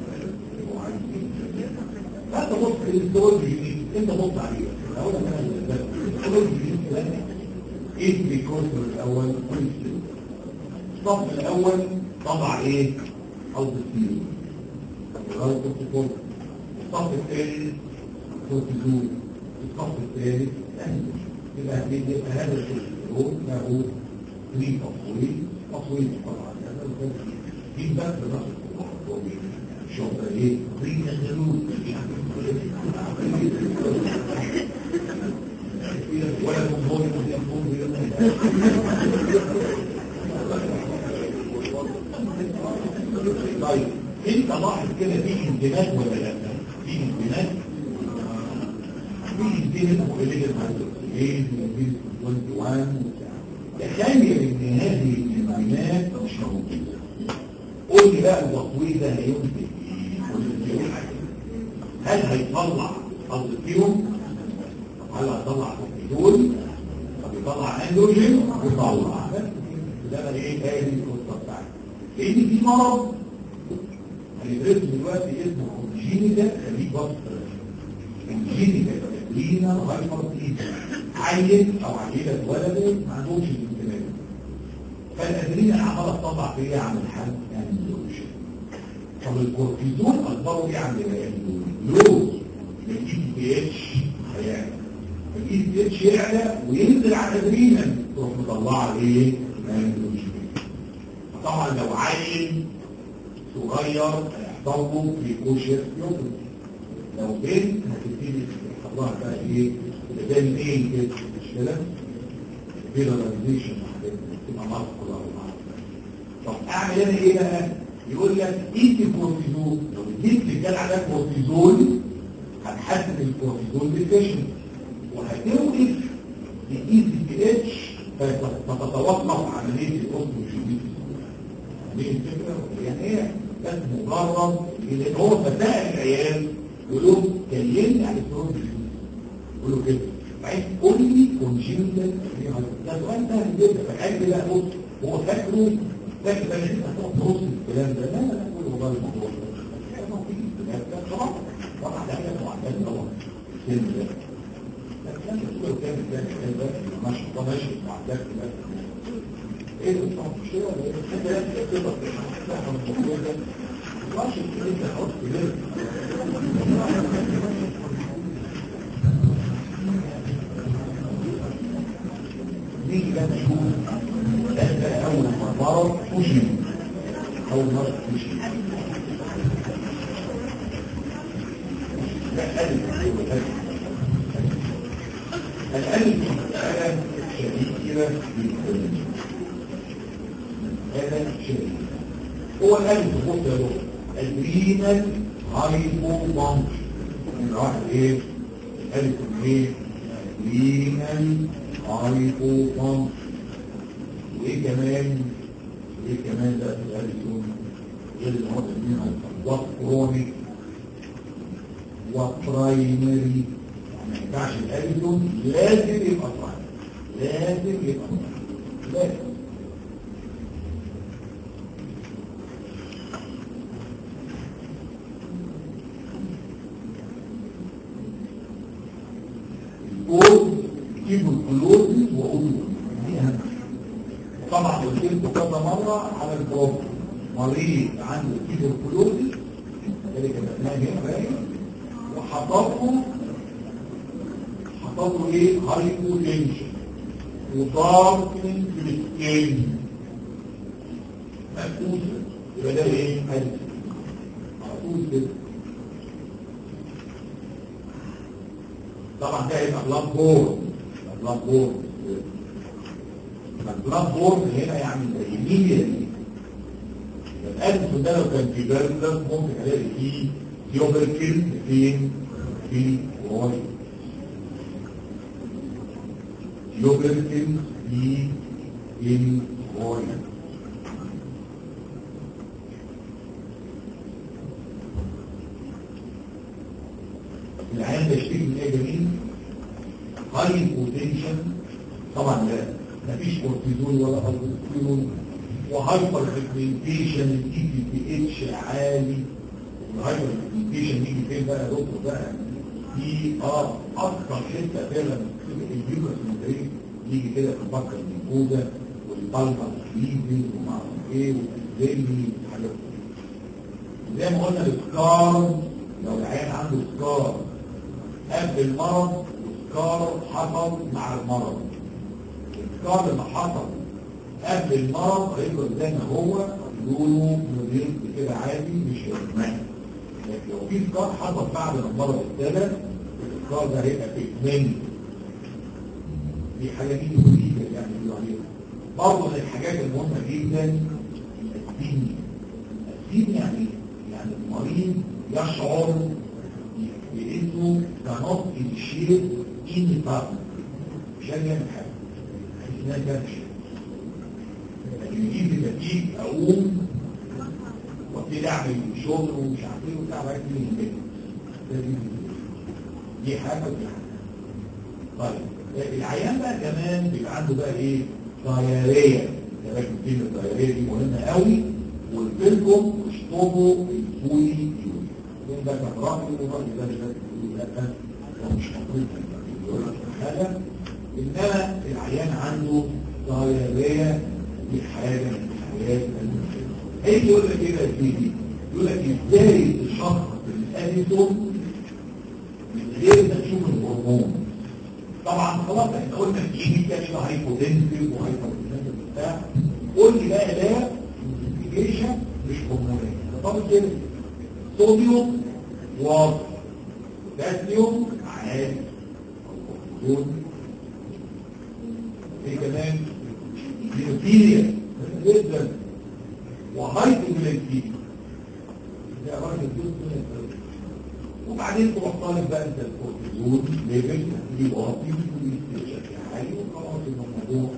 فانت بص الكروي الجينيك انت بص عليه الاول انا الكروي الجينيك ده ايه الكورسر الاول كويس الصف الاول طبع ايه حوض السيرو غير الكورتيكول الصف الثاني كورتيزول الصف الثالث أهدش يبقى يبقى هذا الكورتيزول له ثري تصوير تصوير طبعا هذا الكورتيزول دي بس نفس الكورتيزول شغل ايه؟ رينازلول ولا تنظر طيب انت لاحظ كده في اندماج ولا لا؟ في اندماج في اندماج مؤلفة مع الاكسجين وفي 21 تخيل ان هذه الاندماجات مش موجودة قول لي بقى التصوير ده هينتج ايه؟ هل هيطلع الضيوم هل هيطلع كورتيزول طب يطلع اندروجين يطلع ده بقى ايه هذه القصه بتاعتي لان في مرض هندرسه دلوقتي اسمه كونجينيتا خليك بص كونجينيتا كاترينا هايبرتيزم عيل او عيله اتولدت ما عندهمش الانتماء فالادرينا عماله تطلع في ايه عن الحل يعني اندروجين طب الكورتيزون اخباره ايه عند اللوز الاي بي اتش هيعلى الاي بي اتش يعلى وينزل على الادرينال تروح مطلعه ايه؟ اندروجين طبعا لو عيل صغير هيحصل له بريكوشن يوم لو بنت هتبتدي تحصل لها بقى ايه؟ زي الايه كده مش كده؟ فيراليزيشن تبقى مرض كلها طب اعمل انا ايه بقى؟ يقول لك ادي كورتيزول لو اديت رجال على كورتيزول هتحسن الكورتيزول ديفيشن وهتوقف الاي بي اتش فتتوقف عمليه الاوستروجينيز دي الفكره يعني ايه بس مجرد ان هو فتاة العيال يقول لهم كلمني عن الاوستروجينيز يقولوا كده بعدين قول لي كونجينيتال ده سؤال سهل جدا فالحاج بقى بص هو فاكره فاكر بقى انت هتقعد تبص الكلام ده لا لا لا قول والله الموضوع ده طبعا طبعا ده حاجه معتاد طبعا السن ده لكن تقول كام كام كام ده ماشي ده ماشي معتاد كده ايه ده مش كده ولا ايه انت لازم تقدر تفهم الموضوع ده ماشي انت خلاص كده نيجي بقى نشوف ده اول مرة فوشي اول مرة فوشي لا ألف الألف مسألة شديدة جدا هذا شديد هو الألف بص يا دكتور الرينال هايبو فانكشن من واحد ايه الألف ايه رينال هايبو فانكشن وايه كمان وايه كمان ده الألف غير اللي هو تسميه وكرونيك وبرايمري ما ينفعش الاديسون لازم يبقى صحيح لازم يبقى صحيح لازم الكود يجيبوا الكلوز وقولوا دي اهم طبعا قلت لكم كذا مره على البروب مريض عنده كيبركلوزي ذلك الاسماء هنا باين وحطبه حطبه ايه هايبوتنشن وضاركن في السكين مفقوسه يبقى ده ايه حدث على طول كده طبعا ده هيبقى بلاد بورد بلاد بورد البلاد بورد هنا يعني زي ميديا الألف ده لو كان في بلد ممكن الاقي فيه يوبركل فين في واي يوبركل في in واي العيان ده يشتكي من ايه جميل هاي بوتنشن طبعا لا مفيش كورتيزون ولا الكورتيزون وهايبر فيجمنتيشن الاي بي بي اتش عالي الهايبر فيجمنتيشن يجي فين بقى يا دكتور بقى في اه اكتر حته فعلا الفيروس المدري يجي كده في البكر المنفوذه والبلغم الكليدي وما اعرف ايه والزيلي والحاجات دي زي ما قلنا السكار لو العيان عنده سكار قبل المرض والسكار حصل مع المرض السكار اللي حصل قبل المرض هيفضل زي ما هو لونه مدير كده عادي مش هيتمنى لكن لو في سكار حصل بعد ما المرض ابتدى السكار ده هيبقى بيجمنت دي حاجه دي مفيده يعني بيقولوا عليها برضه من الحاجات المهمه جدا الاسبين الاسبين يعني يعني المريض يشعر بانه كنط الشيء ان طعم مش قادر يعمل حاجه حاسس انها كده لكن يجيب النتيجة اقوم وابتدي اعمل شغل ومش عارف ايه وبتاع بقى كتير من كده دي حاجه ودي حاجه طيب العيان بقى كمان بيبقى عنده بقى ايه طياريه لكن كلمه الطياريه دي مهمه قوي وقلت لكم اشطبوا الفولي يوري لان ده كان راجل والراجل ده مش لا هو مش مطلوب حاجه انما العيان عنده طياريه دي حاجه من الحاجات المهمه هيجي يقول لك ايه يا سيدي يقول لك ازاي تشخص الاديسون من غير ما تشوف الهرمون طبعا خلاص احنا قلنا في كلمه هايبوتنسيف وهايبوتنسيف بتاع قول لي بقى لا انفستيجيشن مش هرمونيه طب كده صوديوم واضح بوتاسيوم عالي دول في كمان بيوتيريا جدا وهايبوجلايكيميا ده راجل جزء وبعدين تروح طالب بقى انت الكورتيزون ليفل تجيب واطي ويستشفى عالي وخلاص الموضوع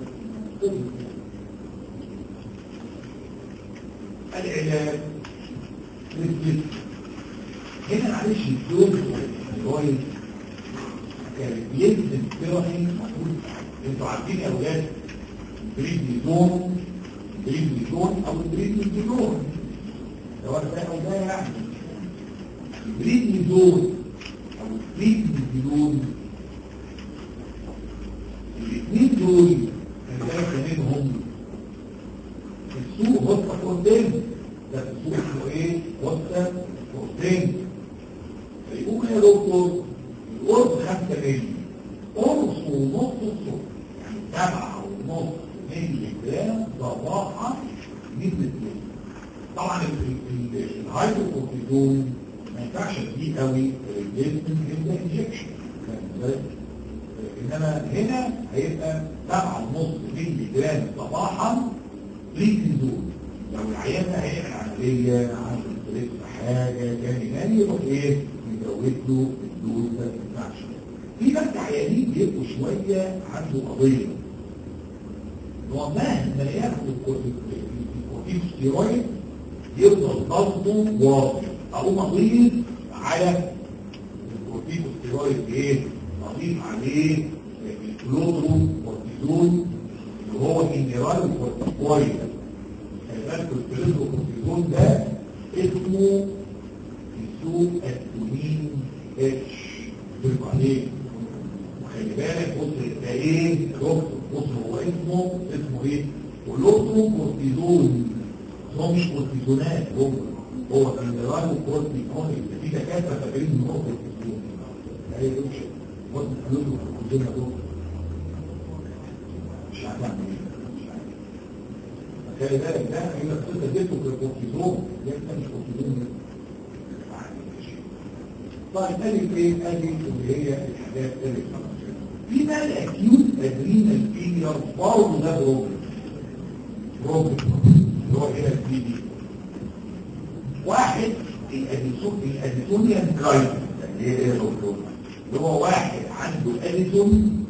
العلاج مثل هنا معلش الدوز الجوي كان بيلزم ثيرابي المفروض انتوا عارفين يا اولاد بريدنيزون بريدنيزون او بريدنيزون ده ولا ده او ده يعني بريدنيزون او بريدنيزون الاثنين دول كان منهم السوق وسط قدام ده السوق اسمه ايه وسط قدام فيقول يا دكتور القرص 5 مللي قرص ونص الصبح يعني 7 ونص مللي جرام صباحا نسبة طبعا الهايدروكورتيزون ما ينفعش تجيب قوي الجسم يبدا انجكشن انما هنا هيبقى 7 ونص مللي جرام صباحا بريكنزون لو العيان ده هيعمل عمليه عنده ستريس حاجه جاني جاني يروح ايه يزود له الدوز ده ما ينفعش في بس عيانين بيبقوا شويه عنده قضيه ان هو مهما ياخد الكورتيكوستيرويد يفضل ضغطه واطي او مريض على الكورتيكوستيرويد ايه؟ اضيف عليه الكلوترو كورتيزون اللي هو مينرال كورتيكويد خلي بالكوا الكلوترو كورتيزون ده اسمه سوق التونين اتش تبقى عليه وخلي بالك بص ده ايه دكتور بص هو اسمه اسمه ايه كلوترو كورتيزون هو مش كورتيزونات هو هو مينرال كورتيكويد في دكاتره فاكرين ان هو كورتيزون هي دي مش بص الكلوترو كورتيزون يا دكتور مش عارف اعمل ايه مش عارف خلي بالك ده هي القصه اديته كورتيزون ده مش كورتيزون طيب ادي ايه ادي اللي هي الحاجات اللي في بقى الاكيوت ادرينال فيلير برضه ده بروبلم بروبلم اللي هو هنا البي دي واحد الاديسون الاديسونيان كرايسيس اللي هي ايه اللي هو واحد عنده اديسون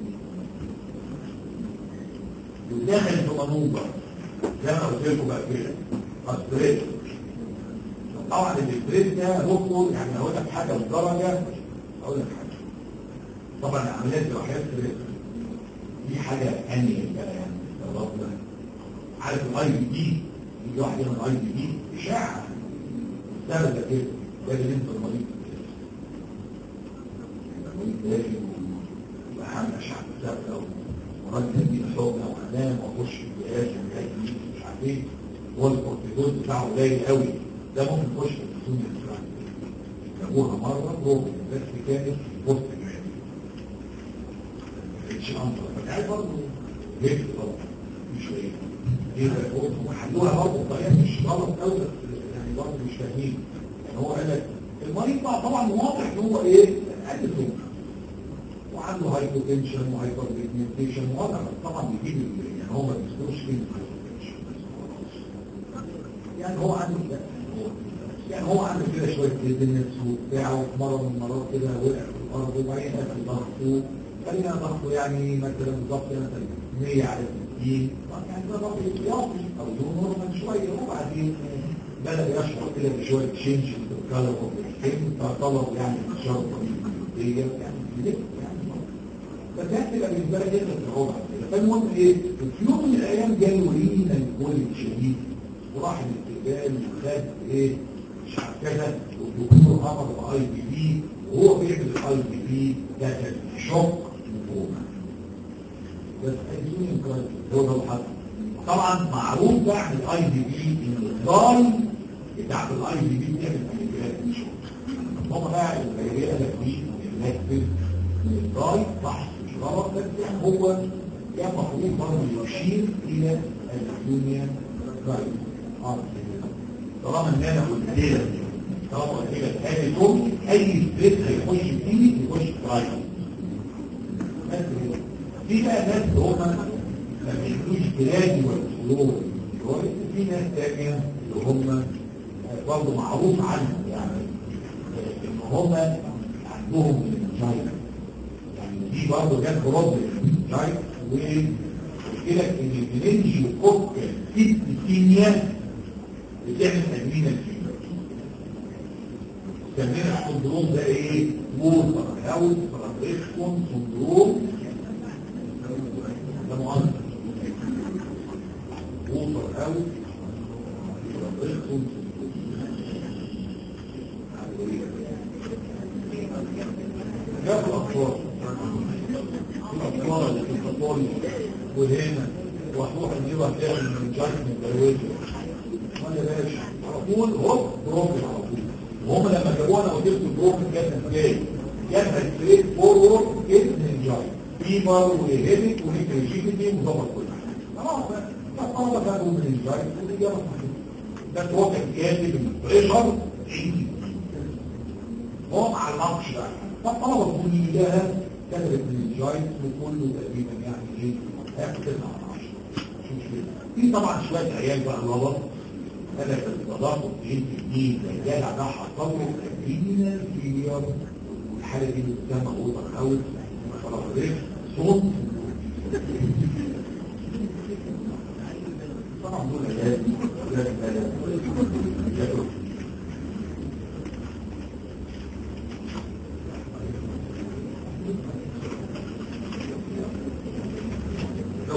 وداخل في منوبه زي ما قلت لكم بقى كده استريس طبعا الاستريس ده دكتور يعني اقول لك حاجه بدرجه اقول لك حاجه طبعا العمليات الجراحيه ستريس دي حاجه ثانيه بقى يعني ربنا عارف الاي بي دي يجي واحد يعمل اي بي دي اشاعه سهل ده كده لازم انت المريض المريض لازم يبقى عامل اشعه ثابته ومرض تدي حقنه وانام واخش في الجهاز وجهاز مش عارف ايه هو الكورتيزون بتاعه قليل قوي ده ممكن يخش في السن الاسرائيلي جابوها مره روبن بس كانت في بوست جرادي مش انطر فكانت برضه ليه برضه مش ايه ايه ده وحلوها برضه بطريقه مش غلط قوي بس يعني برضه مش فاهمين يعني هو قال لك المريض بقى طبعا واضح ان هو ايه قد سكر وعنده هايبوتنشن وهايبر بيجمنتيشن واضح طبعا بيجيب يعني هو ما بيذكرش كلمه يعني هو عنده كده يعني هو عنده كده شويه ديزنس وبتاع وفي مره من المرات كده وقع في الارض وبعدين قتل ضغطه خلينا ضغطه يعني مثلا ضغط مثلا 100 على 60 يعني ده ضغط احتياطي او دون نورمال شويه وبعدين بدا يشعر كده بشويه تشينج في الكالر اوف السكين فطلب يعني شرط دي يعني يعني بس ده تبقى بالنسبه لك انت الصعوبه فالمهم ايه في يوم من الايام جاله رينا الكوليك شديد وراح الاستقبال وخد ايه مش عارف كذا والدكتور عمل اي بي بي وهو بيعمل الاي بي بي ده كان شوك نفوما بس ايزونيوم كويس هو ده الحل طبعا معروف بعد الاي بي بي ان الضال بتاعت الاي بي بي بتعمل عمليات مش هم بقى الخيريه قال لك دي نكتب من الضال صح مش غلط بس يعني هو كان مفروض برضه يشير الى الايزونيوم كويس طالما ان انا قلت كده طالما قلت كده ادي طول اي ستريس هيخش فيه يخش فرايد بس كده في بقى ناس اللي هم ما بيجيبوش بلادي ولا فلور في ناس تانية اللي هم برضه معروف عنهم يعني ان هم عندهم الانجاينا يعني دي برضه جت برد الانجاينا وقلت لك ان البننجي وكوك ست سينيا بتعمل تدمين الفيبر تدمين السندروم ده ايه؟ ووتر هاوس فرادريكسون سندروم ده مؤثر ووتر هاوس فرادريكسون جاب الأطفال الأطفال في الأطفال وهنا وهتروح نجيبها تاني من جاك من الدرويجة وانا باشا على طول هوب بروفيل على طول وهم لما جابوها انا قلت لكم بروفيل جت ازاي جابها ستريت فورورد كده من جاي فيبر وهيبك ونيكريشيتي وظبط كل حاجه خلاص بقى فالطلبه كانوا من الجاي والاجابه صحيحه بس هو كان كاتب البريشر عندي هو ما علمش بقى فالطلبه كلها كتبت من الجاي وكله تقريبا يعني ايه هياخد 9 على 10 في طبعا شويه عيال بقى غلط ثلاث التضاد في الدين رجال ده حصلوا تدرينا في والحالة دي بتسمى اوضه خوف خلاص ايه صوت طبعا دول علاج لازم علاج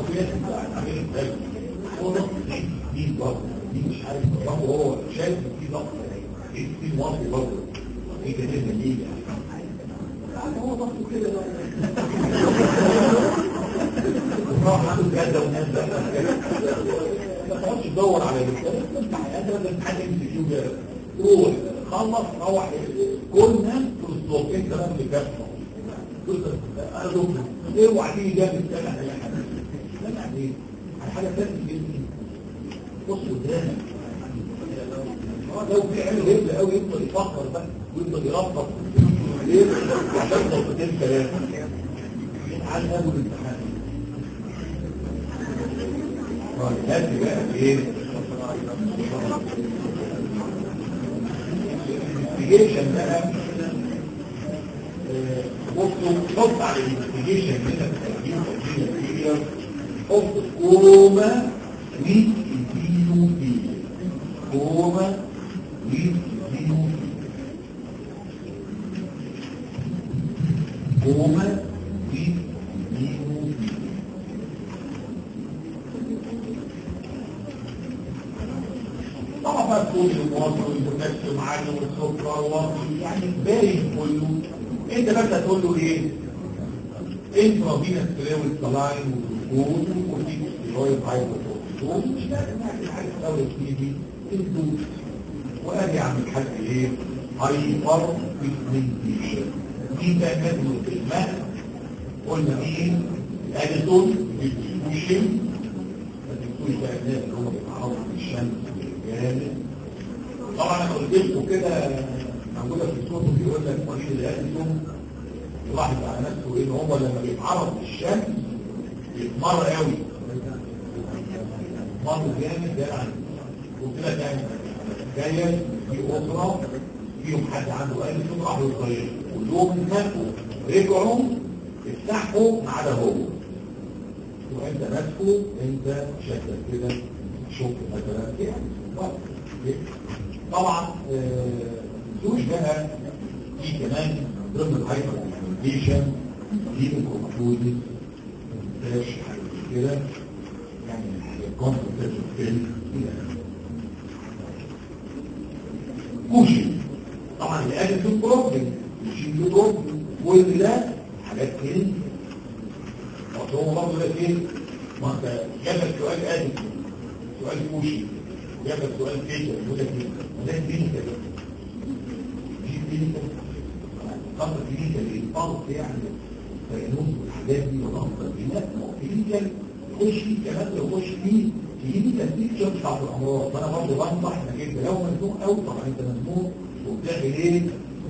برضه في ناس عاملين بالك هو ضغط دي ضغط دي مش عارف ضغط هو شايف إن في ضغط في في مواطن برضه ايه كده اللي هو ضغط كده وراح عنده جدة وناس بقى ما تقعدش تدور على الرسالة انت حياتك لازم حد يمسك فيه ده روح خلص روح كل ناس في الصوت انت بقى اللي كافة انا دكتور اوعى تيجي جنب السنة على حاجة سنة على ايه؟ على حاجة ثانية جدا بص قدامك لو في علم هبل قوي يفضل يفكر بقى ويفضل يرفض ليه؟ عشان نقطتين ثلاثة على اول الامتحان هات بقى ايه الانفستيجيشن بقى بصوا حط على الانفستيجيشن هنا في التقديم حط كوما والدينوفيل كوما والدينوفيل كوما والدينوفيل طبعا بقى تقول المواطن والبوتاسيوم عالي والسكر واطي يعني باين كله انت بس هتقول له ايه؟ انترافينس فلويد سلاين وجلوكوز وكورتيكوستيرويد هايبوكورتيزون مش لازم نعمل حاجه الاول تيجي الدوز وادي عم الحاج ايه؟ هايبر بيجمنتيشن دي بقى نازل في الماء قلنا ايه؟ الاديتون الديفيوشن ما تنسوش بقى الناس اللي هم بيتعرضوا للشمس والرجال طبعا انا قلت لكم كده موجوده في الصوت بيقول لك مريض الاديتون يلاحظ على نفسه ان هو لما بيتعرض للشمس بيتمر قوي مر جامد ده يعني وكده تاني تخيل في اسره فيهم حد عنده اديتون راحوا يصيروا كلهم ماتوا رجعوا افتحوا ما عدا هو وانت ماسكه انت شكلك كده شوف مثلا يعني طبعا دوش بقى في كمان ضمن الهايبر كوميونيكيشن في الكوماتوزيس مش حاجه كده يعني كونسنتريشن فيل كوشن طبعا اللي قال في بروبلم يشيل له بروبلم كل ده حاجات كده هو برضه ده ايه؟ ما انت جابك سؤال ادي سؤال كوشي جابك سؤال كيجا يقول لك ايه؟ ده كلينيكا دي كلينيكا قصد كلينيكا ايه؟ قصد يعني فينوز والحاجات دي والامراض دي لا ما هو كلينيكا خش فيه كمان لو خش فيه كلينيكا بيكتشر بتاعت الامراض فانا برضه بنصح انك انت لو مزنوق قوي طبعا انت مزنوق وبتعمل ايه؟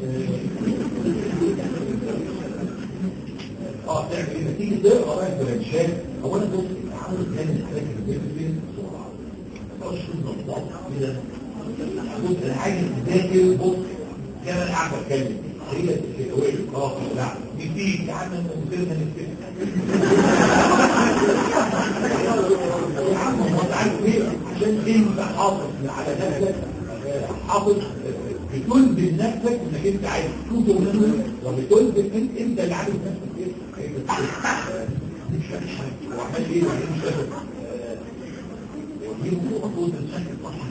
اه تعمل ايه تيجي تقرا بقى البرانشات اولا بص عاوز تعمل الحاجات اللي بتعمل بسرعه ما تقعدش تنظم كده بص انا عايز تذاكر بص زي ما انا قاعد بتكلم هي كده وقف اه لا نسيت يا عم انت مسيرنا نسيت يا عم هو انت عارف ليه عشان انت حافظ على نفسك حافظ بتلزم نفسك انك انت عايز تشوف ولما وبتلزم انت انت اللي عارف نفسك ايه مش فاهم حاجه هو عمال ايه وبعدين مش فاهم ودي هو طول الشكل صح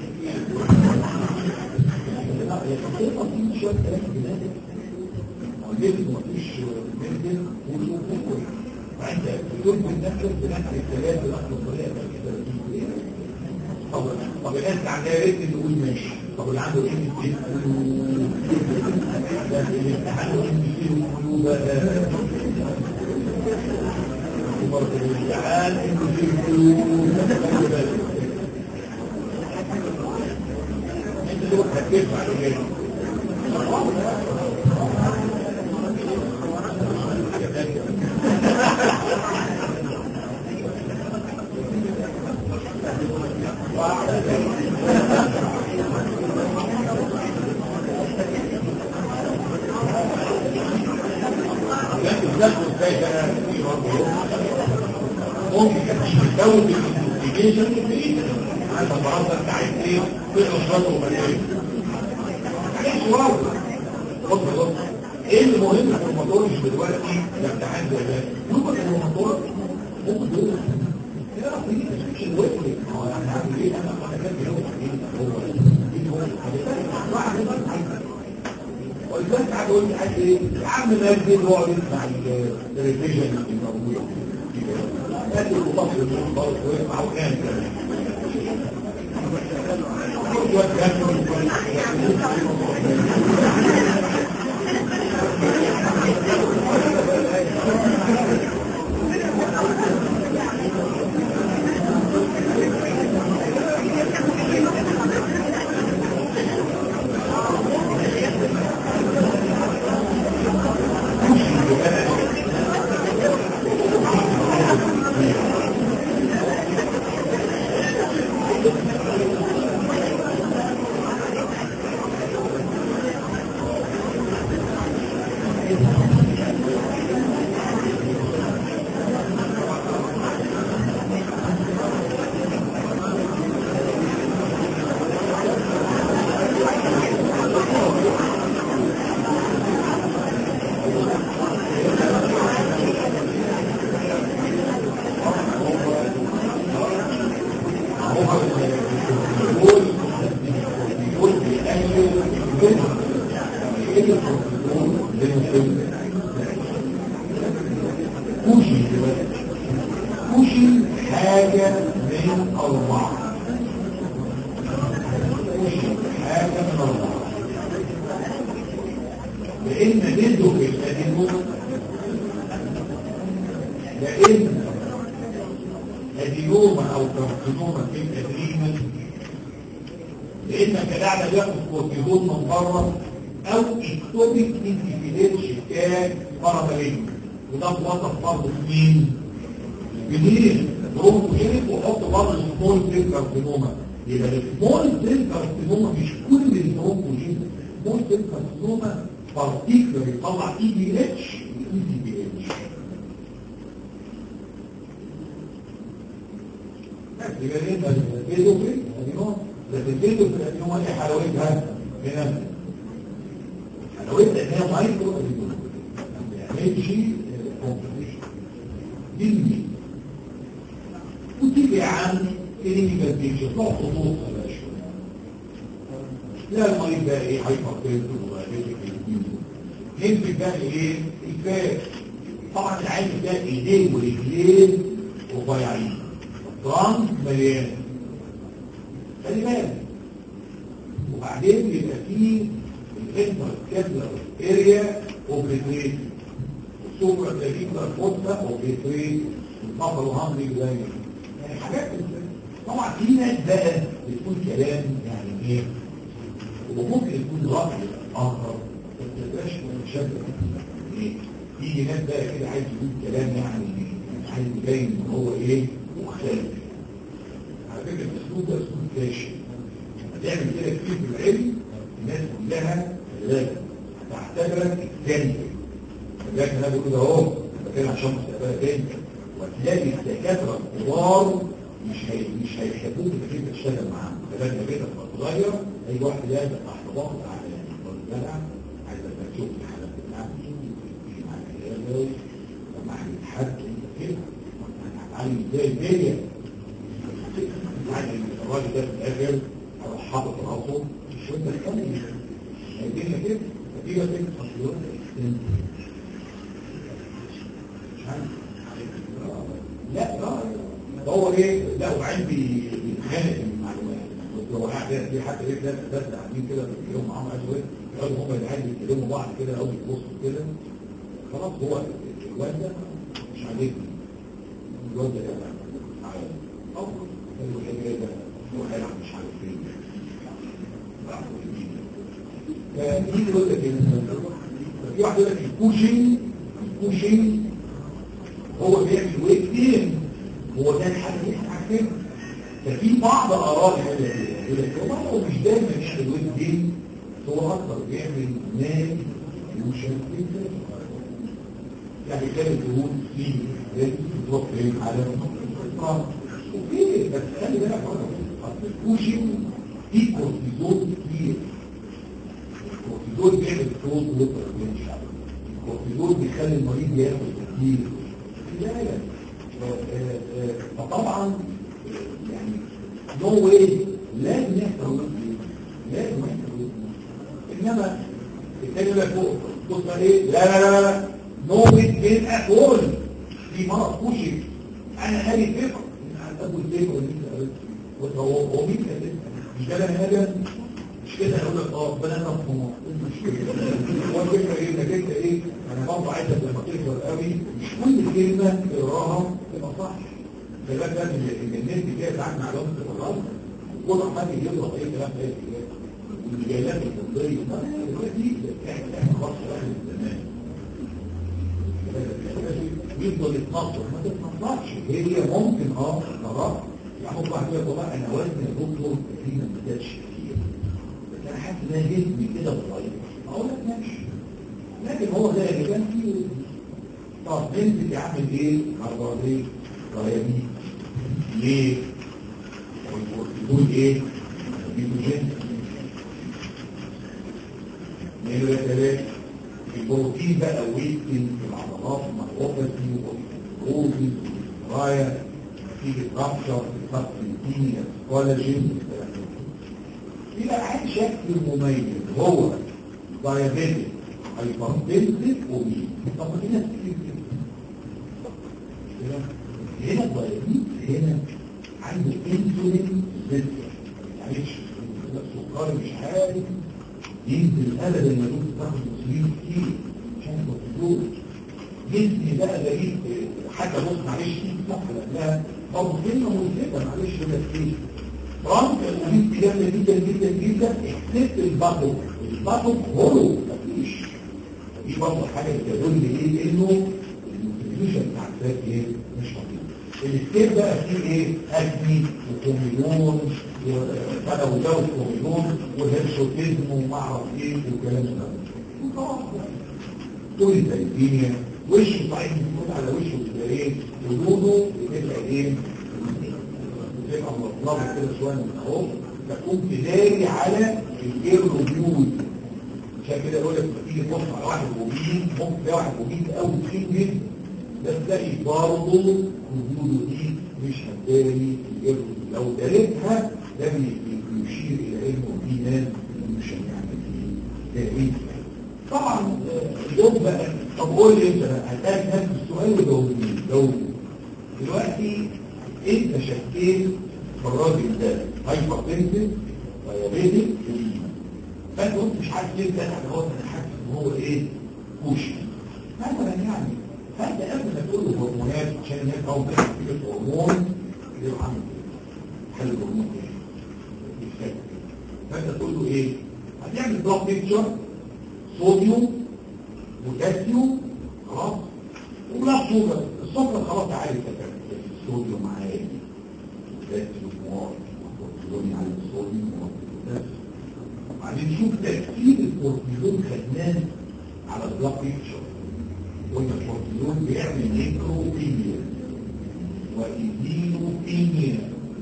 لا يا حقيقة في شوية كلام كده وليه مفيش بنزل وشوفوا فانت بتلزم نفسك بنفس الكلام بنفس الطريقة كده طب طب الناس عندها ريت نقول ماشي طب اللي عنده ايه نسيت اللي عنده ايه نسيت قلوب وبرضه الامتحان انه في قلوب انت دول هتكفي على كده ممكن تزود الانفستيجيشن في عند النهارده انت عايز ايه تقرا شويه وبعدين عايز واو بص بص ايه المهم في الموتور دلوقتي الامتحان زي ده ممكن الموتور ممكن يقول لا في ريستريكشن ويكلي هو يعني هعمل ايه انا انا كان بيقول هو واحد ولذلك قاعد يقول لي عايز ايه؟ يا عم نزل واقعد اسمع التلفزيون الموجود نزل وفصل النور خالص ويسمع وكان كوشي كوشي حاجة من أربعة كوشي حاجة من أربعة لأن ضده في الأدينوما لأن أدينوما أو كارسينوما في الأدرينال لأنك قاعد بياخد كورتيزون من بره أو اكتوبيك انتفيديتش كان بارامالين وده موظف برضه في مين؟ منين؟ برونكوجينيك وحط برضه سمول سيل كارسينوما يبقى السمول سيل كارسينوما مش كل البرونكوجينيك سمول سيل كارسينوما بارتيكولر يطلع اي دي اتش واي دي بي اتش يبقى انت الفيديو في الادينوما لكن الفيديو في الادينوما ايه حلاوتها؟ هنا حلاوتها ان هي مايكرو ادينوما ما يعملش كومبليشن دي دي وتيجي عن كلينيكال بيكتشر نوع خطوط يا باشا لا المريض بقى ايه هايبر تنسل يمكن بقى ايه الفات طبعا العين ده ايدين ورجلين رفيعين الطران مليان خلي بالك وبعدين يبقى فيه الانتر كابلر اريا اوبريتريت السوبر تاكيبلر فوسفا اوبريتريت الفضل وهمري زي يعني حاجات طبعا في ناس بقى بتقول كلام يعني ايه وممكن يكون رأي آخر ما تبقاش مشابه ايه يجي ناس بقى كده عايز يقول كلام يعني عايز يبين ان هو ايه مختلف على فكره الاسلوب ده اسلوب فاشل هتعمل كده كتير في العلم الناس كلها لا تعتبرك الثاني لكن انا بقول اهو بتكلم عشان مستقبلك انت وتلاقي الدكاتره الكبار مش هي مش هيحبوك انك انت تشتغل معاهم فلما كده تبقى صغير اي واحد لازم تحت ضغط على الزرع عايز تشوف الحالات بتاعته تيجي مع العيال لما هنتحد كده هتعلم ازاي الدنيا يعني الراجل ده في الاخر هروح حاطط راسه مش وانت تكمل الدنيا كده نتيجه كده تصوير مش عارف لا لا هو ايه لا وبعدين بيتخانق من المعلومات هو قاعد في حد ايه ثلاثه ثلاثه قاعدين كده بيتكلموا معاهم عايز يقعدوا هم اللي بيتكلموا بعض كده او يبصوا كده خلاص هو الواد ده مش عاجبني الواد ده عايز او الواد ده هو هيلعب مش عارف فين فدي يقول لك في واحد يقول لك الكوشنج الكوشنج هو بيعمل ويت كتير هو ده الحاجة اللي احنا عارفينها ففي بعض اراء يقول لك هو مش دايما يعمل ويت جيم هو اكتر بيعمل ناي يوشن يعني كانت تقول في بتروح فين على اوكي بس خلي بالك الكوشن في كورتيزون كتير الكورتيزون بيعمل صوت ويطلع الكورتيزون بيخلي المريض ياخد كتير لا لا فطبعا يعني نو واي لازم يحصل وزن لازم يحصل وزن انما التاني بقى فوق بص ايه لا لا لا لا نو ويت جين اتول في مرض كوشي انا هذه الفكره ابو الفكره اللي هو هو مين كده مش ده انا هذا مش كده اقول لك اه ربنا انا في المشكله هو الفكره ايه انك انت ايه انا برضه عايزك لما تكبر قوي مش كل كلمه تقراها تبقى صح خلي بالك ان ان النت كده ساعات معلومات تتغلط كل حد يضرب اي كلام اي كلام والمجالات الطبيه دلوقتي احنا خلاص احنا زمان يفضل يتنصر ما تتنصرش هي ممكن اه خلاص يعني ممكن واحد يقول والله انا وزني يا دكتور تقريبا ما زادش كتير بس انا حاسس ان انا جسمي كده صغير اقول لك ماشي لكن هو ده اللي كان فيه طب بنتك يعمل ايه؟ كربونات ريابيت ليه؟ يقول ايه؟ بيكوجين نيلو يا ثلاثة البروتين بقى ويكتن في العضلات المعوقتي والروزي والراية في الرابشر السبتنتيني الكولاجين يبقى عين شكل مميز هو دايابيتك هايبرتنسيف وبي طب ما في ناس كتير كده هنا الدايابيت هنا عنده انسولين زد معلش السكر مش عارف ينزل ابدا ما دمت تاخد انسولين كتير عشان الكورتيزول جسمي بقى بقيت حتى بص معلش دي صح لها برضه كلمه ملفتة معلش كده كتير رمز الأمين جامدة جدا جدا جدا اكسبت البطل البطل هولو مفيش مفيش برضه حاجة تدل ايه انه الانستيتيوشن بتاع الفات ايه مش مطلوب الستيب بقى فيه ايه اكني وكوميون وكذا وجوز كوميون وهيرشوتيزم وما اعرف ايه والكلام ده وخلاص طول التلفينيا وشه ضعيف بيكون على وشه كده ايه وجوده بتبقى ايه بتبقى مطلبة كده شوية من اهو تكون تداري على الايرلوبيوز عشان كده يقول لك لما تيجي تبص على واحد مبين ممكن تلاقي واحد مبين قوي تخين جدا بس تلاقي برضه وجوده دي مش هتداري الايرلوبيوز لو دارتها ده بيشير الى انه في ناس مش هنعمل ايه تقريبا طبعا اليوم بقى طب قول لي انت هتلاقي نفس السؤال وجاوبني جاوبني دلوقتي انت شكيت في الراجل ده هايبر تنسل دايابيتك فانت قلت مش عارف ليه كده على هو انا حاسس ان هو ايه كوشي مثلا يعني فانت قبل ما تقول له هرمونات عشان الناس اول ما تيجي هرمون يبقى عامل حل الهرمون ايه فانت تقول له ايه هتعمل بلوك بيكتشر صوديوم بوتاسيوم خلاص ولا سكر السكر خلاص عالي كده الصوديوم عالي بوتاسيوم واطي والكورتيزون عالي الصوديوم والبوتاسيوم وبعدين نشوف تأثير الكورتيزون خدناه على البلوك بيكتشر قلنا الكورتيزون بيعمل نيكروبينيا وإيدينوبينيا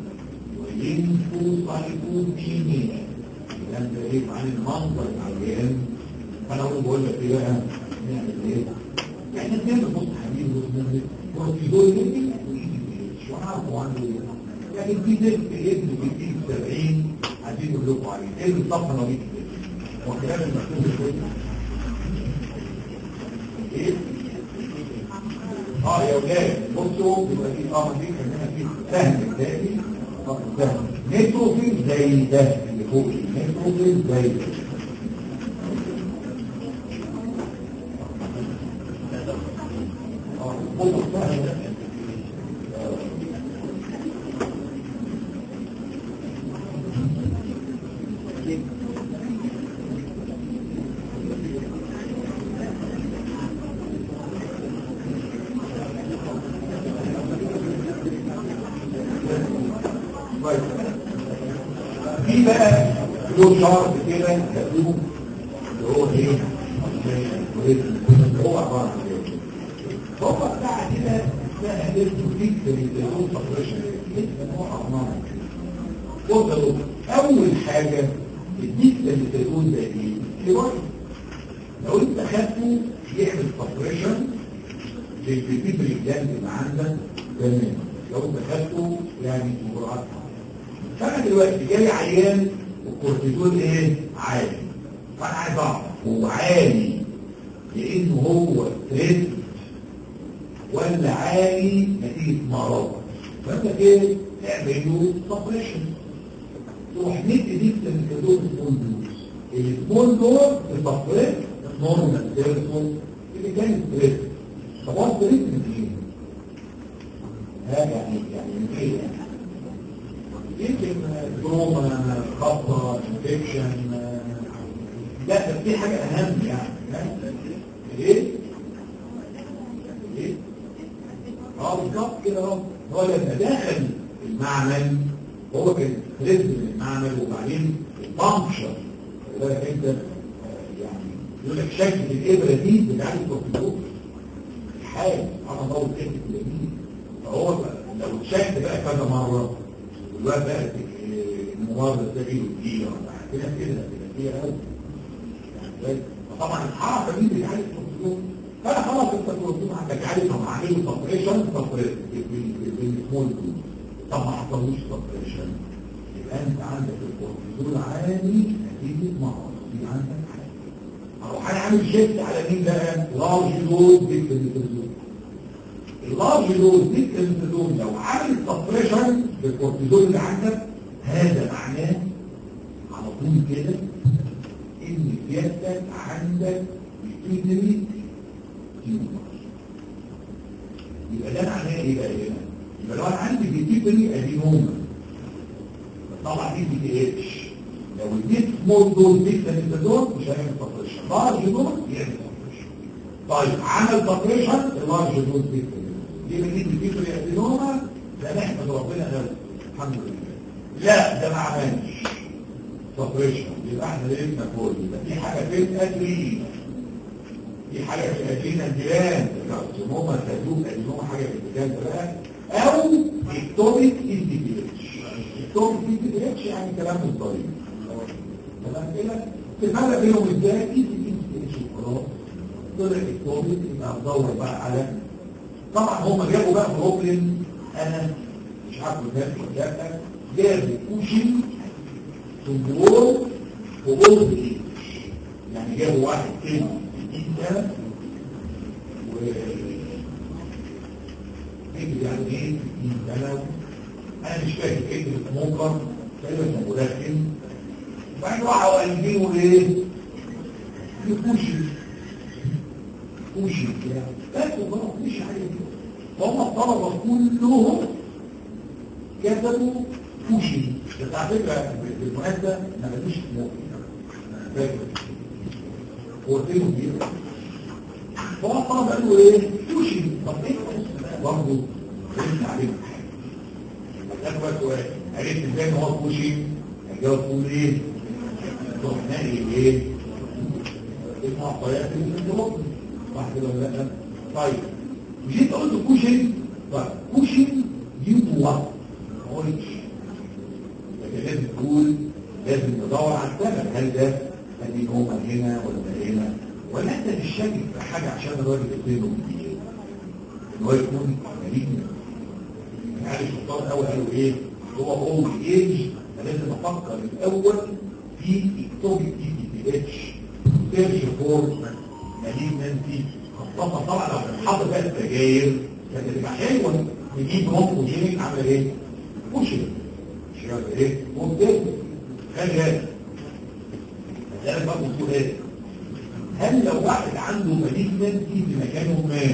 وينفوسايكوبينيا الكلام ده ايه عن المنظر العيان فانا اقول بقول لك ايه بقى نعمل ايه يعني نعمل بص حبيبي بص نعمل كورتيزول يدي شو عارفه عنده ايه يعني في ناس ابن بيجيب 70 عايزين نقول لكم عليه ايه الصفحه ما بيجي وخلال المكتوب كده ايه اه يا ولاد بصوا يبقى في اه في كمان في سهم تاني اه سهم نيتروفيل زي ده اللي فوق نيتروفيل زي ده في بقى له شرط كده كتبه اللي هو ايه هو عباره عن ايه هو بتاع كده اسمها ديستروفيك ريزولوشن سبريشن اسمه هو عباره بصوا اول حاجه الديك اللي تقول ده ايه كيرويد لو انت خدته يعمل سبريشن للبيبري جلاند اللي عندك تمام لو انت خدته يعني جرعات فانا دلوقتي جاي عيان والكورتيزول ايه عالي فانا عايز اعرف هو عالي لانه هو ستريس ولا عالي نتيجه مرض فانت ايه اعمل له سبريشن تروح ندي دي الكادور سمول دوز السمول دوز البطريق نورمال سيرسون اللي كان ستريس طب هو ستريس من ايه؟ ها يعني يعني من ايه يمكن تروما خطة انفكشن لا ده في حاجة اهم يعني ها؟ ايه؟ ايه؟ اه بالظبط كده اهو هو لما دخل المعمل هو كان ستريس من المعمل وبعدين فانكشن بالك انت آه، يعني يقول لك شكل الابره دي بتاعت الكمبيوتر حاجه انا ضوء كلمه اليمين فهو لو اتشكل بقى كذا مره والوقت بقى آه، الممارسه ده فيه كتير كده كده كده كتير قوي يعني فطبعا الحركه دي بتاعت الكمبيوتر فانا خلاص انت الكمبيوتر عندك عارف هم عاملين سبريشن بالسمول دول طب ما حصلوش سبريشن يبقى انت عندك الكورتيزول عالي نتيجه مرض في عندك حاجه اروح انا عامل شيفت على مين بقى؟ لارج لود بالكورتيزول اللارج لود بالكورتيزول لو عامل سبريشن بالكورتيزول اللي عندك هذا معناه على طول كده ان سيادتك عندك بتدري يبقى ده معناه ايه بقى هنا؟ يبقى لو انا عندي بتدري ادينوما طبعا دي بي تي اتش لو اديت سمول دوز جدا التدور مش هيعمل سبريشن لارج دوز يعمل سبريشن طيب عمل سبريشن اللارج دوز جدا دي بنجيب الفيتوري ادينوما ده نحمد ربنا قوي الحمد لله لا ده ما عملش سبريشن يبقى احنا لقينا فوق يبقى في حاجه فين ادري دي حاجه في ادرينا الجيران الكارسينوما تدوب ادينوما حاجه في الجيران ده بقى او اكتوبيك انديبيتش التوم دي بتبقاش يعني كلام الطريق تمام كده الفرق بينهم ازاي دي بتمشي خلاص طلع التوم يبقى ندور بقى على طبعا هم جابوا بقى بروبلم انا مش عارف الناس ولا لا جابوا كوشن سندروم وقلت ايه يعني جابوا واحد كده 60 سنه و يعني ايه 60 سنه انا مش فاكر ايه منكر تقريبا مدخن وبعدين راحوا قايلينه ايه يكوشي كوشي بتاع بس وخلاص مش حاجه كده فهم الطلبه كلهم كتبوا كوشي بس على فكره بالمناسبه ما بديش انا فاكر قلت لهم كده فهو الطلبه قالوا ايه كوشي طب ايه برضه رد عليهم ده بقى سؤال عرفت ازاي ان هو كوشي هجاوب تقول ايه تروح ناقل ايه اسمع طيات الدروب صح كده ولا لا طيب مش انت قلت كوشي طيب كوشي يجيبوا وقت ما قلتش لكن لازم تقول لازم ندور على السبب هل ده ادي هما هنا ولا هنا ولا انت مش شاكك في حاجه عشان الراجل يصيبه كتير ان هو يكون مالجنت يعني الشطار الاول قالوا ايه هو اول ايج لازم افكر الاول في اكتوبي دي بي اتش سيرش فور مالجنسي خاصه طبعا لو كان حاطط بقى السجاير كانت تبقى حلوه نجيب رمح وجينيك عامل ايه؟ كشري شغال ايه؟ ممتاز خلي بالك ده برضه سؤال هل لو واحد عنده مالجنسي في مكانه ما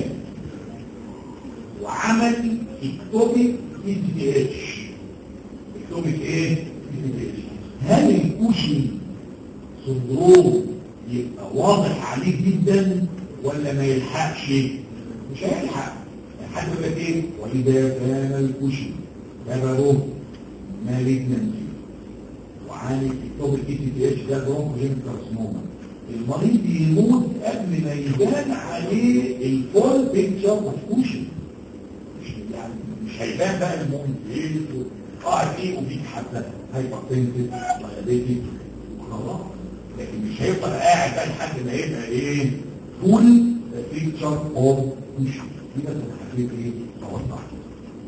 وعمل اكتوبيك اي دي اتش اكتوبيك ايه؟ اي دي اتش هل الكوشي سندروم يبقى واضح عليه جدا ولا ما يلحقش؟ مش هيلحق لحد ما ايه؟ واذا كان الكوشي سببه مالجنسي وعالج اكتوبيك اي دي اتش ده برونكوجين كارسنوما المريض يموت قبل ما يبان عليه الفول بيكتشر اوف كوشي يعني مش هيبان بقى المؤمن ايه قاعد ايه وبيك حتى هيبقى تنزل ويديك وخلاص لكن مش هيفضل قاعد بقى لحد ما يبقى ايه فول بيكتشر اوف مش دي بس الحقيقه ايه توضحت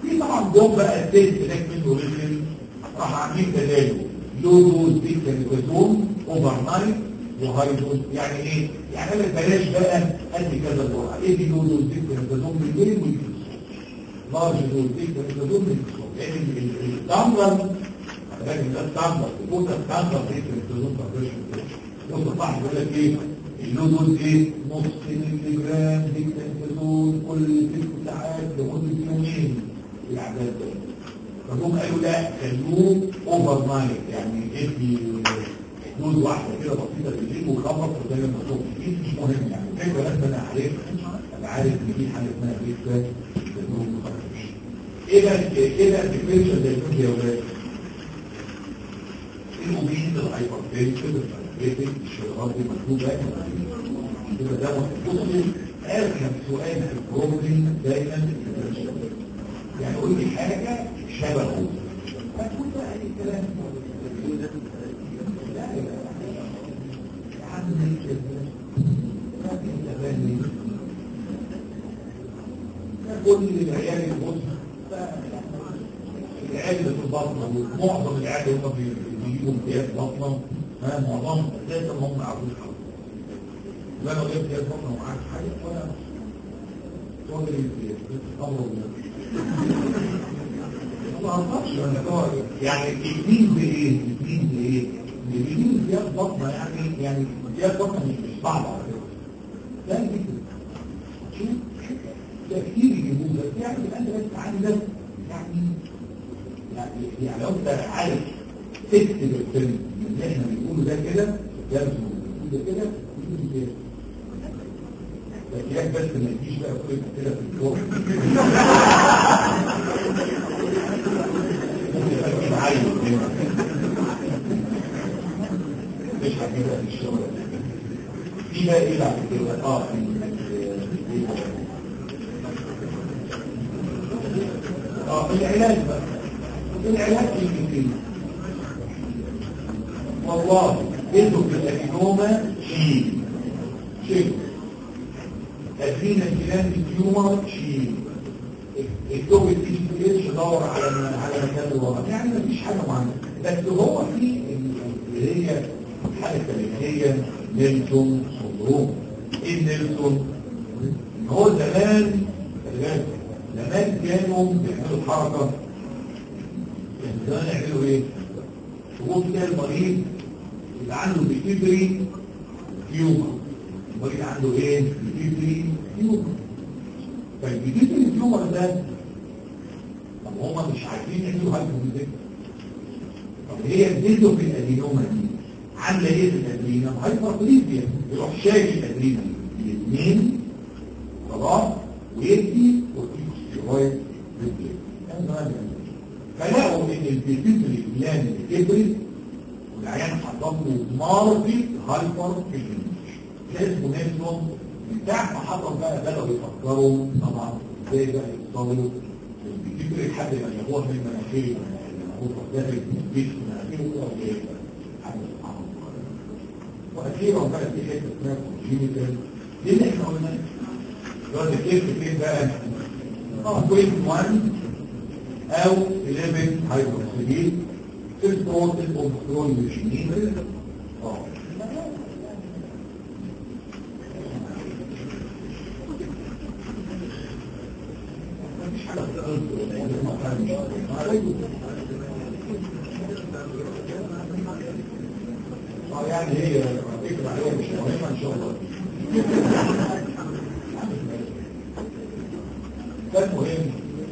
في طبعا جم بقى التيست هناك منه ريفل راح عاملين تداول لو دوز ديكتاتيزون اوفر نايت وهاي دوز يعني ايه؟ يعني انا بلاش بقى قد كذا جرعه ايه دي لو دوز ديكتاتيزون بالليل والفلوس لارج دوز ديكتاتيزون بالفلوس لان الدمبر لكن ده الدمبر يكون الدمبر ديكتاتيزون تبريشن بص صح بيقول لك ايه؟ اللو دوز ايه؟ نص مللي جرام ديكتاتيزون كل ست ساعات لمده يومين الاعداد ده فهم قالوا لا خلوه اوفر نايت يعني ادي دوز واحده كده بسيطه بالليل وخلص وزي ما الصبح دي مش مهم يعني الفكره لازم انا عارف ابقى عارف ان في حاجه اسمها بيكسا ايه بقى ايه بقى الديفرنشال دايجنوز يا ولاد؟ الاوبيز الهايبرتنشن الفايبريتنج الشغلات دي مكتوبه كده ده بصوا اخر سؤال في البروبلم دايما الديفرنشال يعني قول لي حاجة شبهه فتقول بقى اي كلام لا يا عم لكن تبني كل العيال البص العيال اللي في البطنة ومعظم العيال اللي هم بيجيبوا امتياز بطنة ها معظمهم اساسا هم ما يعرفوش حاجة لا لو جبت امتياز بطنة ومعاك حاجة ولا تقول لي امر يعني الدين بايه؟ الدين بايه؟ الدين امتياز بطنة يعني يعني امتياز بطنة مش مش صعبة على فكرة لا جدا شوف ده كتير يجيبوه بس يعني انت بس عندك يعني يعني يعني لو انت عارف تكتب الفيلم اللي احنا بنقوله ده كده درس بنقوله ده كده يجيب كده لكن بس ما يجيش بقى كل كده في الكور مش هكذا في الشغل في بقى ايه بعد كده اه اه العلاج بقى العلاج الكتير والله انتوا في الادينوما شيء شيء ادينا الكلام التيومر شيء الدكتور التيش دور على على مكان الوضع يعني مفيش حاجه معينه بس هو في اللي هي الحاله التاريخيه نيلسون سندروم ايه نيلسون؟ ان هو زمان زمان زمان كانوا بيعملوا حركه يعني زمان يعملوا ايه؟ تقول كده المريض اللي عنده بيتيبري تيومر المريض عنده ايه؟ بيتيبري تيومر فالبيتيبري تيومر ده طب هما مش عارفين يعملوا هايبوميزيك طب هي اديته في الادينوما دي عامله ايه في الادرينا؟ هايبربليزيا يروح شايل الادرينا الاثنين خلاص ويدي كورتيكوستيرويد بالبلاد فلقوا ان البيتيبري جلاند اللي كبرت والعيان حصل له ماركت هايبر ده اسمه نيلسون من ساعه ما حصل بقى بداوا يفكروا طبعا ازاي بقى يوصلوا البيتيبري لحد ما يجيبوها من مناخير المفروض داخل البيت في مناخيره كده وجاي حاجه سبحان الله واخيرا بقى في حته اسمها كونجينيتال دي اللي احنا قلنا دلوقتي الكيف فين بقى؟ اه بوينت 1 او 11 هيدروكسيديل في البروتين اوبسترون ماشيين اه مفيش حاجه اه يعني هي فكره عليها مش مهمه ان شاء الله فالمهم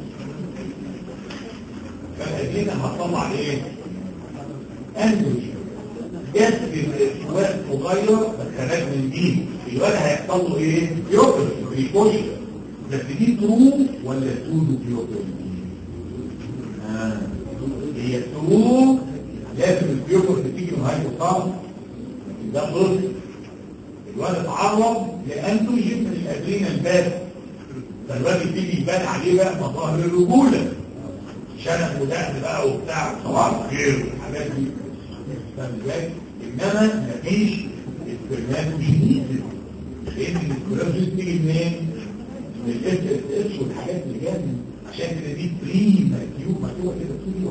فالأدينة هتطلع ايه؟ اندروجين جت في وقت صغير خلاك من دي الواد هيحصل له ايه؟ يوكل بيخش بس دي ترو ولا سودو بيوكل؟ آه. هي ترو لازم البيوكل تيجي من هاي الصعب ده ضد الواد اتعرض لانتوجين من الادرينال بس فالواد تيجي يبان عليه بقى مظاهر الرجوله شنب ودقن بقى وبتاع صباح الخير والحاجات دي فاهم ازاي؟ انما مفيش اسبرماتوجينيز لان الاسبرماتوجينيز تيجي منين؟ من الاس اس اس والحاجات اللي جايه من- عشان كده دي بري مكتوب مكتوبه كده سودو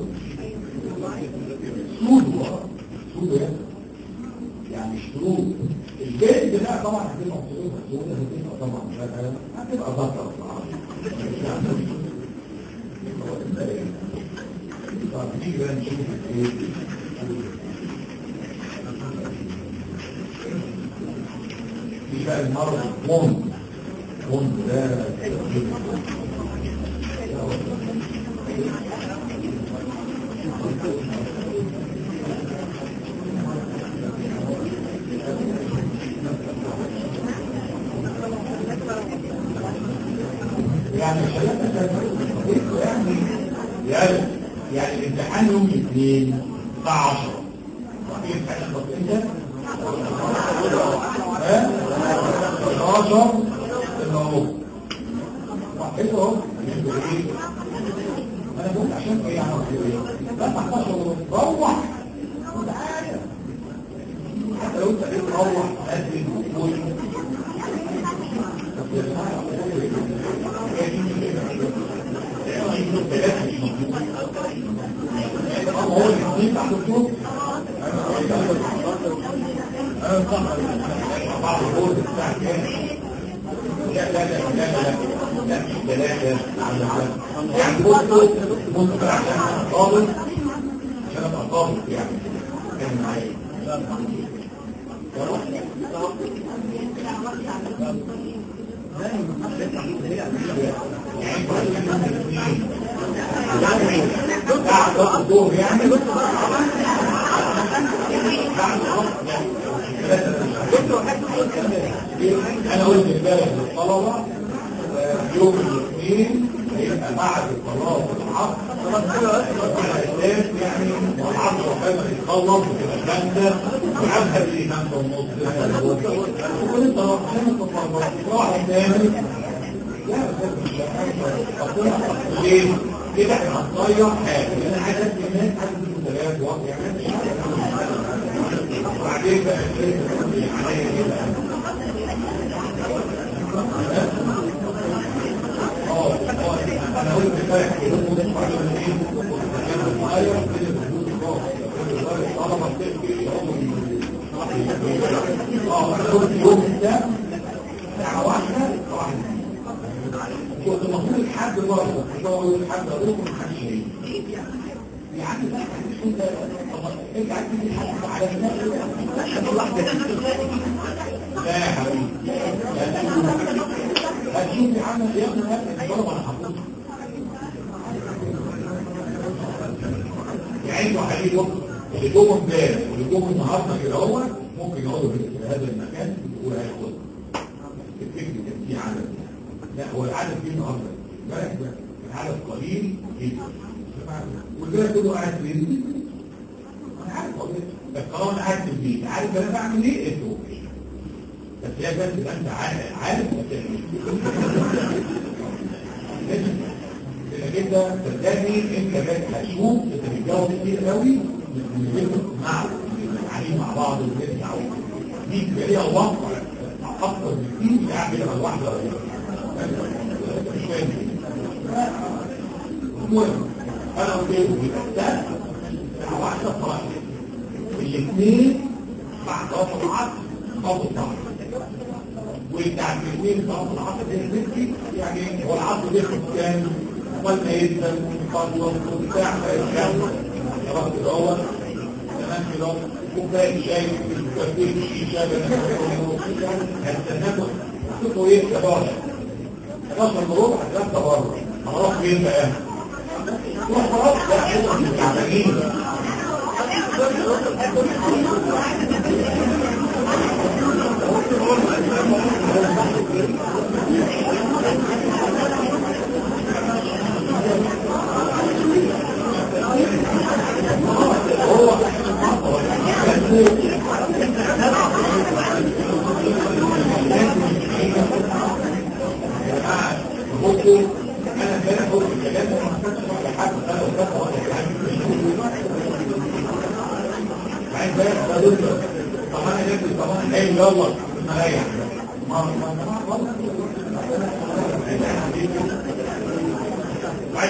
سودو اه سودو يعني يعني شروط الجلد بقى طبعا هتبقى مصروفها سودة هتبقى طبعا بقى هتبقى بطل طب نيجي بقى نشوف ايه في بقى المرض البوند البوند ده يعني يعني يعني يعني الامتحان يوم الاثنين الساعة 10 وبعدين الامتحان يخلص امتى؟ ها؟ 11 الا ربع حلو اهو بالنسبة لإيه؟ انا بقول عشان ايه يعني لا 11 وربع روح وتعالى حتى لو انت ايه تروح قدم وقول هو الاثنين تحت الصوت بعض الجهد بتاع كام لا لا لا لا لا لا مش ثلاثة يعني بصوا بصوا بقى عشان ابقى طالب عشان ابقى طالب يعني كان معايا بعد وقت الظهر يعني انا قلت امبارح للطلبه آه، يوم الاثنين هيبقى بعد الصلاه والعصر الاساس يعني والعصر وكما يتخلص وتبقى خمسه وعبها اللي خمسه ونص وكنت عشان تطلع تروح تاني ليه؟ كده احنا هنضيع حاجه انا عايز ادي الناس عايز ادي مدرسات واقع يعني وبعدين بقى عليا كده اه اه انا قلت امبارح كده ممكن عشان ايه؟ عشان صغير كده بتقول اه طالما بتحكي اه انا قلت يوم ده ساعه واحده واحده كنت المفروض الحد برضه مش هو الحد اقول لكم محدش هيجي يعني لا انت انت عايز تيجي حد على الناس لا يا حبيبي هتشوف يا عم يا ابني برضه انا هقول يعني انتوا حبيبي اللي جم امبارح واللي جم النهارده كده هو ممكن يقعدوا في هذا المكان ويقولوا هياخد الفكر كان في عدد لا هو العدد فيه النهارده بالك بقى العدد قليل جدا والباقي كله قاعد في البيت انا عارف والله بس طالما انا قاعد في البيت عارف انا بعمل ايه انت اوكي بس هي بس تبقى انت عارف عارف لانك انت صدقني انت بقى هتشوف انت بتجاوب كتير قوي من غير مع قاعدين مع بعض وبنرجع دي بيبقى ليها وقت اكتر بكتير من قاعد بيلعب لوحده ولا مش فاهم المهم انا قلت له ده ساعه واحده فرق الاثنين بعد صلاه العصر صلاه الظهر وبتاع الاثنين صلاه العصر بالنسبه يعني هو العصر بياخد كام قلنا يبدا يخلص وبتاع فيتكلم خلاص كده هو تمام كده كوبايه شاي كوبايه شيشه هستناكم تشوفوا ايه يا باشا 11 ربع ثلاثه بره هروح فين بقى؟ روح خلاص لا احنا تعبانين بصوا انا امبارح قلت الكلام ده ما كانش لحد انا وفتره واحده بعد امبارح قالوا لي طب انا جبت طب انا قايل يلا مريح ما ما ما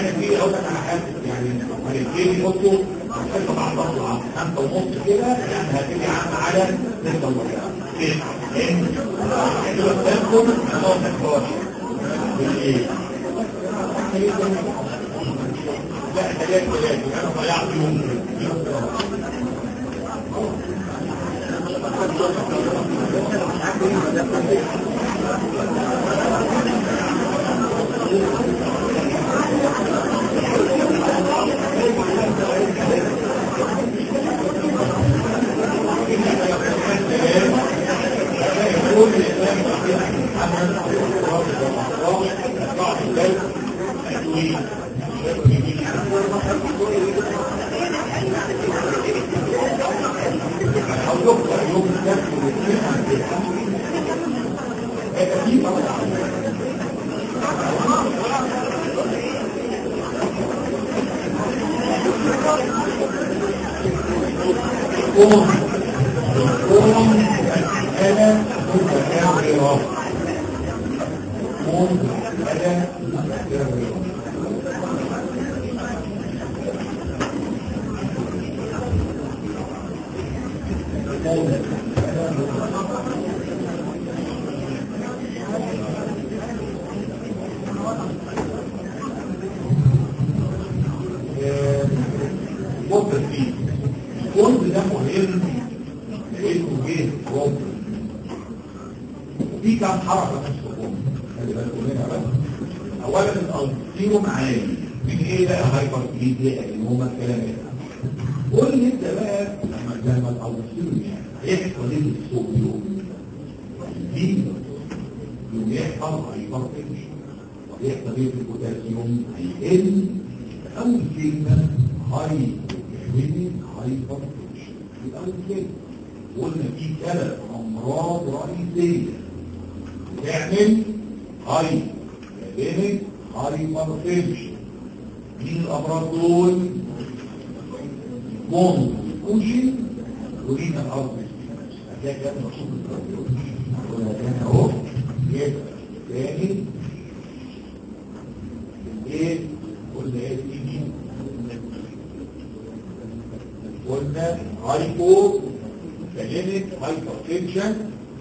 يعني في اقول لك على حاجه يعني الاثنين يحطوا حته مع بعض خمسه ونص كده يعني هتيجي عامه على نسبه الوزن ليه؟ لان كده بتاخد نقطه 11 بالايه؟ لا ثلاثة ثلاثة أنا ضيعت يوم قوم قوم أنا متكبرة قوم أنا متكبرة قوم أنا متكبرة فيه الكون ده مهم لانه جه رب وفي كام حركه في الكون خلي بالكم منها بس اولا الالتيروم عالي من ايه بقى هايبر كليديا اللي هما الكلام ده قول لي انت بقى لما لما الالتيروم يعني يحصل ايه في الصوديوم دي يوم يحصل هايبر تنشن ويحصل ايه في البوتاسيوم هيقل اول كلمه هاي من هايبر تنشن يبقى كده قلنا في ثلاث امراض رئيسيه بتعمل هاي كلمه هايبر تنشن مين الامراض دول؟ مون كوشن ورين الارض هتلاقي كده مكتوب الكارديولوجي ولا كان اهو يبقى تاني ايه قلنا ايه تيجي قلنا هايبو كلمة هايبرتنشن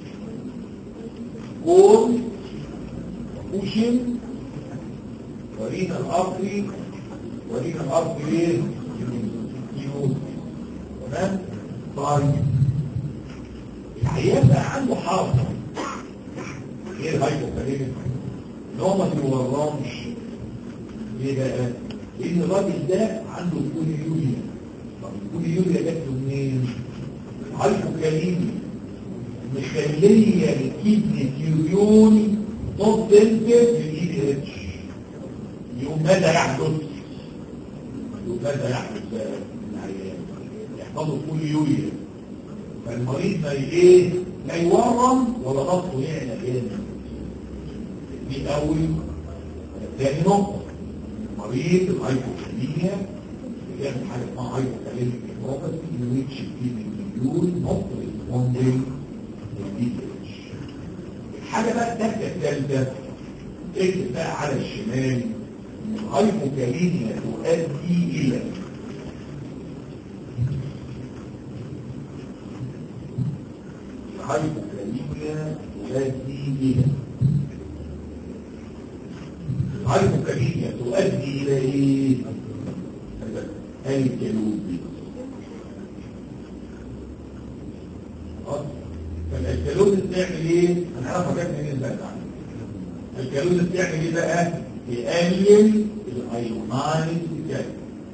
كون كوشن ورينا الارضي ورينا الارضي ليه؟ يموت تمام؟ طيب الحقيقة بقى عنده حاضر ايه الهايبو كلمة؟ ان هو ما بيورمش ليه بقى؟ لان الراجل ده عنده كوليوريا طب الكوليوريا جت له منين؟ هايبوكاليميا مخليه الكدني تيوريون نوت سنسيف للاي دي اتش يقوم ماذا يحدث؟ يقوم ماذا يحدث بقى للعيان؟ يحفظه كوليوريا فالمريض ما ايه؟ لا يورم ولا ضغطه يعلى جامد دي اول ثاني نقطه مريض الهايبوكاليميا بيعمل حاجه اسمها هايبوكاليميك بروبرتي in which the immune not responding to DH. الحاجه بقى الثالثه الثالثه اكتب بقى على الشمال ان الهايبوكاليميا تؤدي الى الهايبوكاليميا تؤدي الى الهايبوكاليميا تؤدي الى ايه؟ الجلود فالجلود بتعمل ايه؟ هنعرفها جت منين بقى الجلود بتعمل ايه بقى؟ يقلل الايونايز بتاعه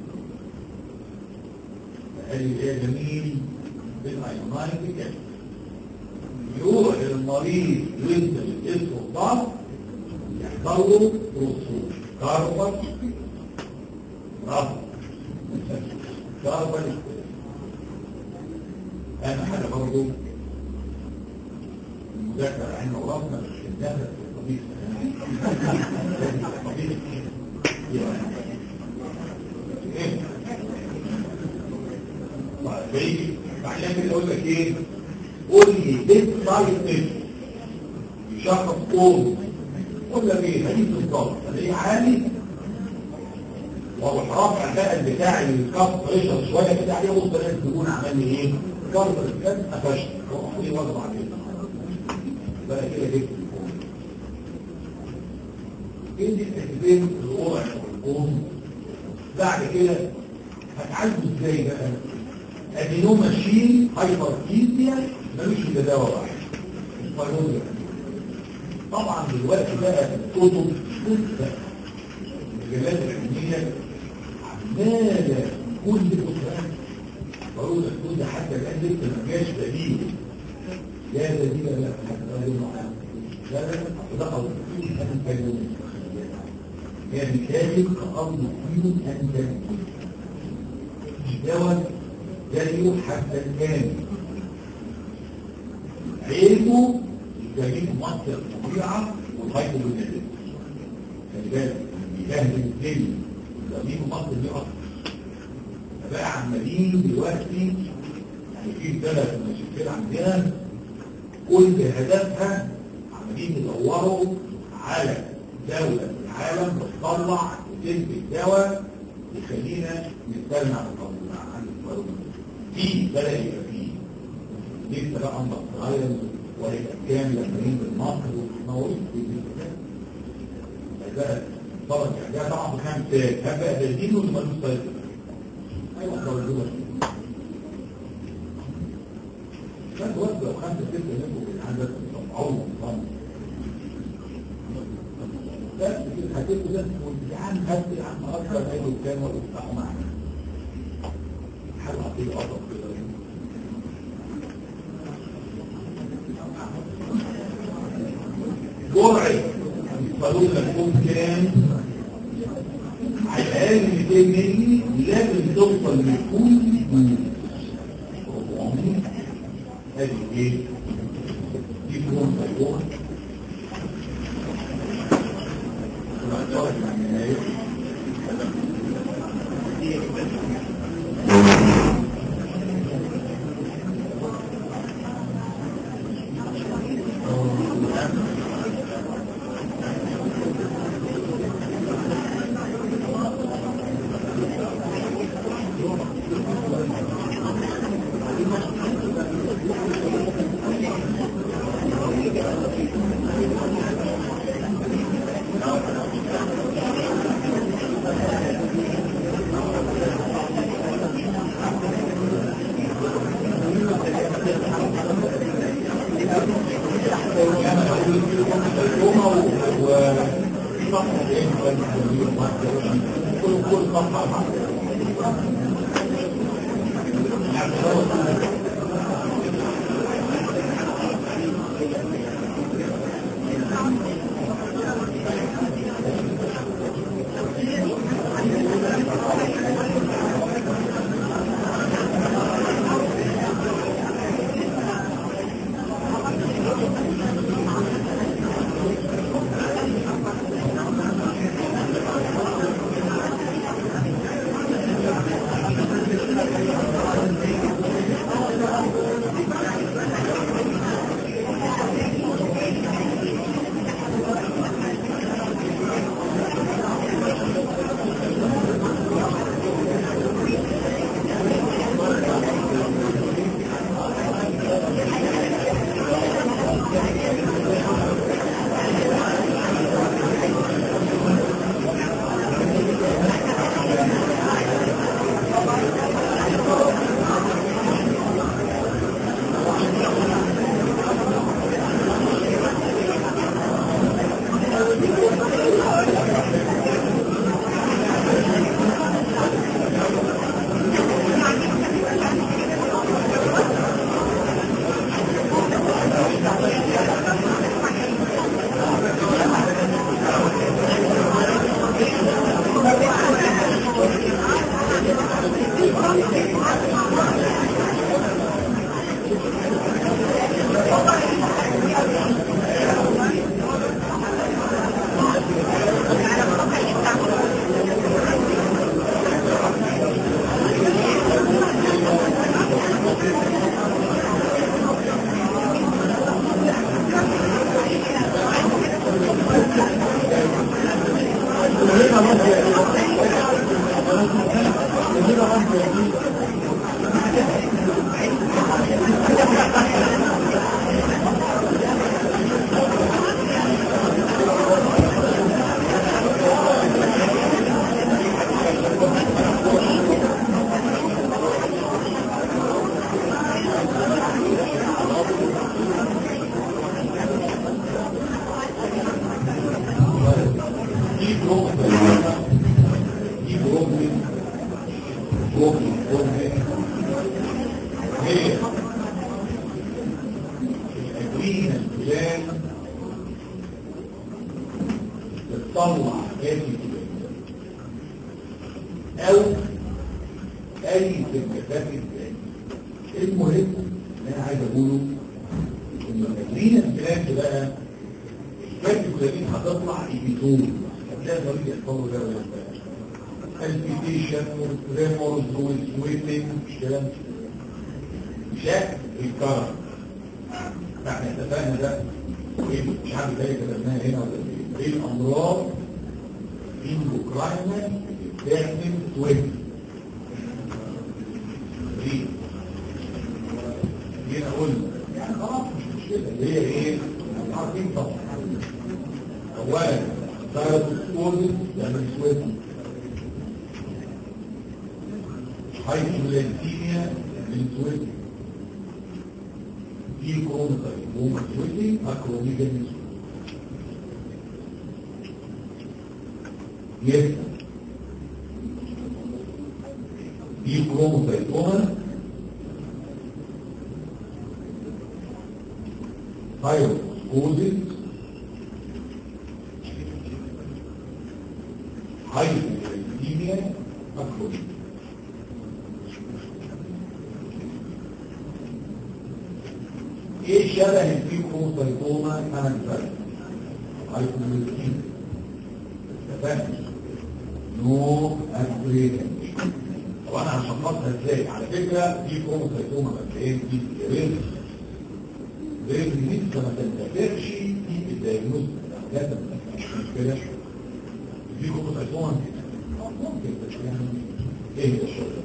يقلل ايه يا جميل؟ الايونايز بتاعه يروح المريض ينزل اسمه الضغط يحصل له رسوب كاربون رفض كاربون اهم حاجه برضه المذاكره علم وراسنا مش الداخل في الطبيب الطبيب عشان كده اقول لك ايه قول لي بيت سايت يشخص قول قول لك ايه حديث الضغط الاقيه عالي واروح رافع بقى بتاع الكاب بريشر شويه كده عليه وسط الناس تكون عمل لي ايه؟ كارب كان قفشت واروح لي وضع عليه بقى كده جبت الفوق ايه دي التكتين الوضع والقوم بعد كده هتعالجه ازاي بقى؟ ادينو ماشين هايبر كيزيا ملوش الا دواء واحد الفيروز طبعا دلوقتي بقى الكتب لسه المجلات العلميه عماله كل فتره بقول لك كل حتى الان لسه ما جاش دليل لا دليل لا حتى دليل معين لا لا ده قول ان كانوا يعني كاتب كأرض يمكن أن تكون دواء يلي حتى الآن عيبه يجيب مصدر الطبيعة والخيط بالنسبة خلي بالك بيجهز الدنيا يجيب مصدر دي أصلا فبقى عمالين دلوقتي يعني في ثلاث مشاكل عندنا كل هدفها عمالين يدوروا على دولة في العالم بتطلع وتنتج دواء يخلينا نستغنى عن القانون عن القانون في بدأ يبقى فيه لسه بقى انت صغير وهيبقى كام لما ينزل مصر وموارد في الكتاب بقى طبعا ده طبعا بخمس هل بقى ده دين ولا ملوش طيب؟ ايوه طبعا دول بس وقت لو خمسه سته منكم في العدد طبعا طبعا بس كده هتبقوا ده يا عم هات يا عم اكتر ايوه كام وافتحوا معانا حلقه في القطر كده جرعه الصاروخ هتكون كام على الاقل 200 مللي لازم توصل لكل 400 ادي ايه دي كلهم صاروخ دي بروكلين دي بروكلين بروكلين بروكلين هي الأدرينا الفلان بتطلع هذه أو أي سلكتات الثاني المهم اللي أنا عايز أقوله إن الأدرينا الفلان بقى الكاتيكولامين هتطلع ايبيتول هتلاقي طريق يحفظوا ده ولا البيتيشن والتريمورز والسويتنج الكلام شكل الكرم فاحنا اتفقنا ده وايه مش عارف ازاي كتبناها هنا ولا ايه ايه الامراض اندوكراينال بتعمل سويتنج دي دي انا قلنا يعني خلاص مش مشكله اللي هي ايه عارفين طبعا اولا ثايرويد سكوزس يعمل سويت هايبوغلايكيميا من سويت في كرونيكال سويتي اكرونيكال يس في كرونيكال ثايرويد سكوزس هايبوغلايكيميا اكرونيكال ايه شبه الفيكروسايتوما انا الفرق هايبوغلايكيميا اتفقنا نو اكريدنج طب انا هشخصها ازاي على فكره في كروموسايتوما مبدئيا دي ريل ريل لسه ما تنتفعش في الدايجنوز ده مش مشكله في كروموسايتوما ممكن بس يعني ايه ده شويه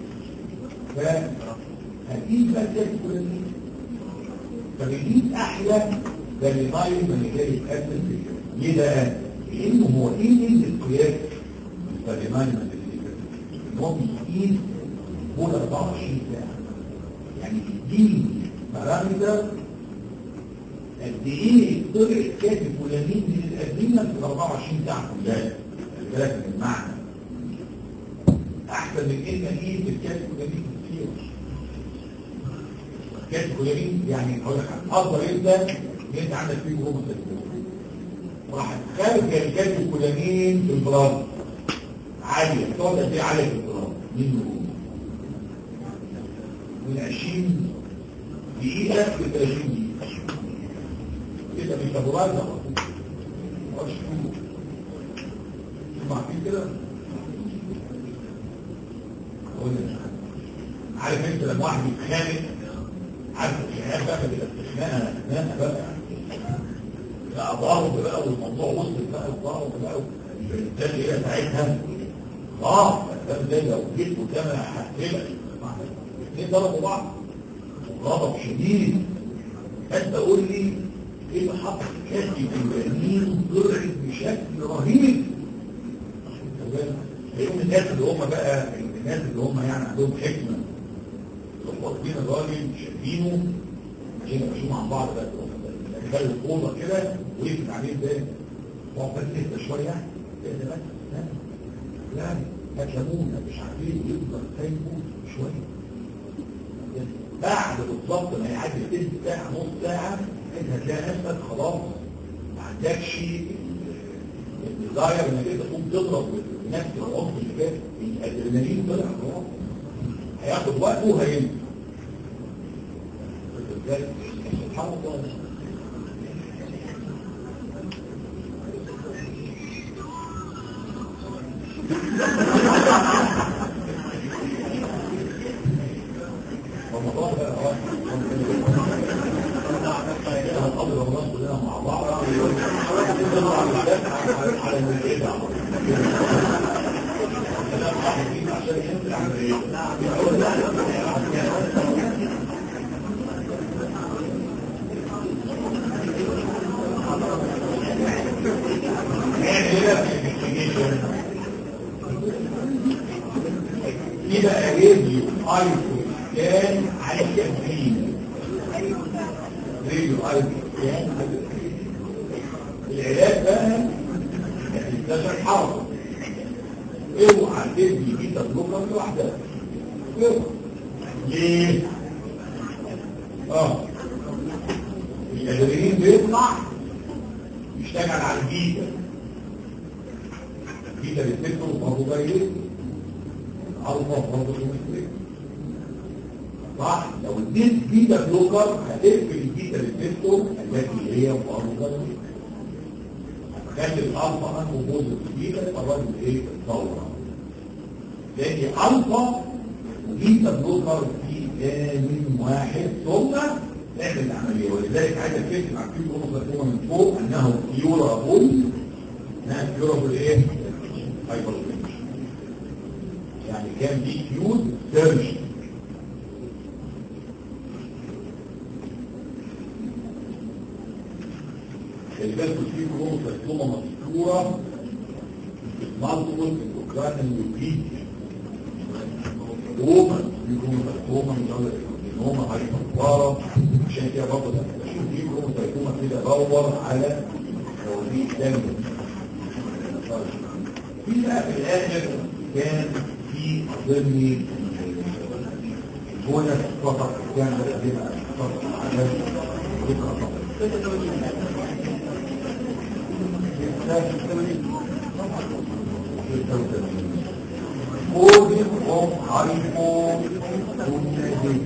فهتيجي بقى الكالكولامين فبيجيب احلى بالمايل من جاي يتقدم ليه بقى؟ لانه هو ايه اللي القياس بالمايل من ان هو بيقيس طول 24 ساعه يعني بيديني بارامتر قد ايه طلع كاتب فلانين من الادمنه في 24 ساعه كلها خلي بالك من المعنى احسن من ان اقيس الكاتب فلانين كتير كاتب فلانين يعني اقول لك افضل انت ان انت عندك فيه هرمون راح خارج الكاتب فلانين في البلاد عالية تقعد قد ايه عالية في البلاد مين هو من 20 دقيقة ل 30 دقيقة كده بيتابورايز على طول ما اقعدش تقول تسمع فيه كده أقول لك عارف انت لما واحد بيتخانق عارف الخناقه بقى بتبقى خناقه خناقه بقى بقى ضرب بقى والموضوع وصل بقى الضرب بقى بالتالي هي ساعتها اه ده ده لو جيت قدام هقتلك الاثنين ضربوا بعض غضب شديد انت قول لي ايه اللي حصل كاتي الجنين ضرعت بشكل رهيب هيقوم الناس اللي هم بقى الناس اللي هم يعني عندهم حكمه واخدين الراجل شايفينه ماشيين ماشيين مع بعض بقى دخلوا الاوضه كده وقفت عليه ازاي؟ هو بس اهدى شويه اهدى بس ها؟ لا هات ليمون مش عارفين يفضل سايبه شويه بعد بالظبط ما يعدي تلت ساعه نص ساعه انت هتلاقي نفسك خلاص ما عندكش الديزاير انك انت تقوم تضرب بنفس العنف اللي فات الادرينالين طلع خلاص هياخد وقته وهينزل سبحان الله رمضان بقى هنقضي رمضان كلنا مع بعض على المسجد عشان ينزل عن يبقى راديو ايفون كان على التمرين راديو ايفون كان على التمرين العلاج بقى انتشر حركه اوعى تدي بيتا بلوكر لوحدها اوعى ليه؟ اه الادرينالين بيطلع يشتغل على البيتا البيتا ريسبتور برضه بايلت الفا برضه كيمستريك صح لو اديت بيتا بلوكر هتقفل البيتا ريسبتور التي هي برضه بايلت هتخلي الالفا انه بوزيتيف بيتا يبقى الراجل ايه الثوره لان الفا وبيتا بلوكر في لازم واحد ثم نعمل العمليه ولذلك عايز اتكلم عن كل نقطه من فوق انه يورابول انها يورابول ايه؟ هايبرتنشن يعني كان دي كيوز سيرجن اللي بالكم في كروموسايتوما مذكوره مالتيبل اندوكراين ليوبيديا روما يكون روما من دولة الكونوما هاي مقبارة عشان كده برضه ده بشوف دي روما سيكون كده بدور على توزيع دم في بقى في الآخر كان في أظن هنا فقط كان لدينا فقط عدد ذكرى فقط Holding of hypogonadism.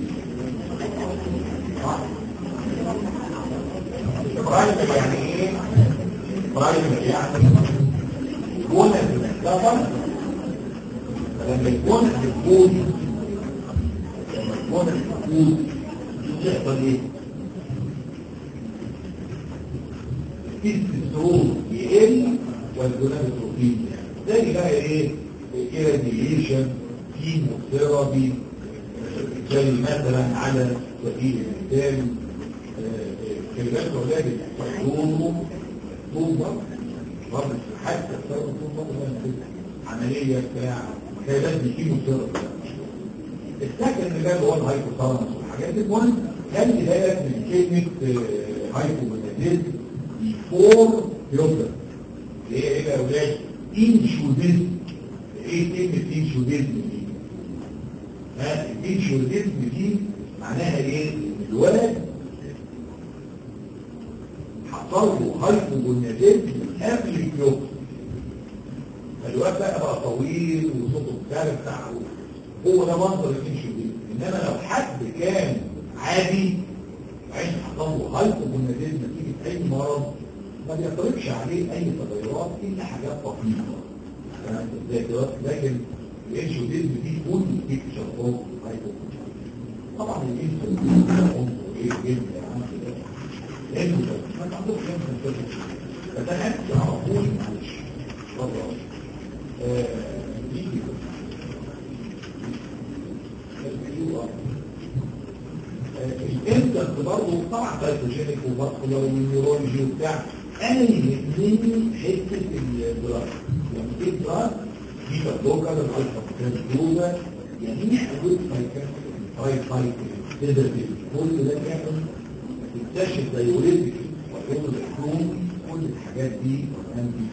برايمر يعني ايه؟ برايمر يعني جونة طبعا لما يكون الجون لما يكون الجون يحصل ايه؟ التستوستيرون يقل والجونادوتروبين زي بقى ايه؟ irradiation كيموثيرابي زي مثلا على سبيل المثال كلمات اولاد الفيروم طوبه برضه حتى الفيروم طوبه عمليه بتاع كلمات كيموثيرابي السكن اللي جاب هو الهايبوثالاموس والحاجات دي المهم خلي بالك من كلمه هايبوميتاديزم بيفور يوزر اللي هي ايه بقى يا اولاد؟ انشوديزم ايه كلمة انشوديزم دي؟ ها الانشوديزم دي معناها ايه؟ الولد حصل له هايبوجوناديزم قبل اليوم فالواد بقى بقى طويل وصوته مختلف هو ده منظر الانشوديزم انما لو حد كان عادي عين حصل له هايبوجوناديزم نتيجة اي مرض ما بيطلبش عليه اي تغيرات الا حاجات بسيطه زي كده لكن الانشوديزم دي كل بيكتشر اوف هايبوكونشن طبعا الانشوديزم عنصر ايه جدا يا عم لانه ما عندوش جنب الفكر فده حتى على طول معلش بره يجي الانتر برضه طبعا سايكوجينيك وباسكولار ونيورولوجي وبتاع انا يهمني حته الدراسه لما تيجي دراسه في بلوكر الالفا كانتوبا يعني حدود فايكاتيك فايكاتيك كل ده كان تكتشف دايوريتك وحيوم الحكوم كل الحاجات دي انتي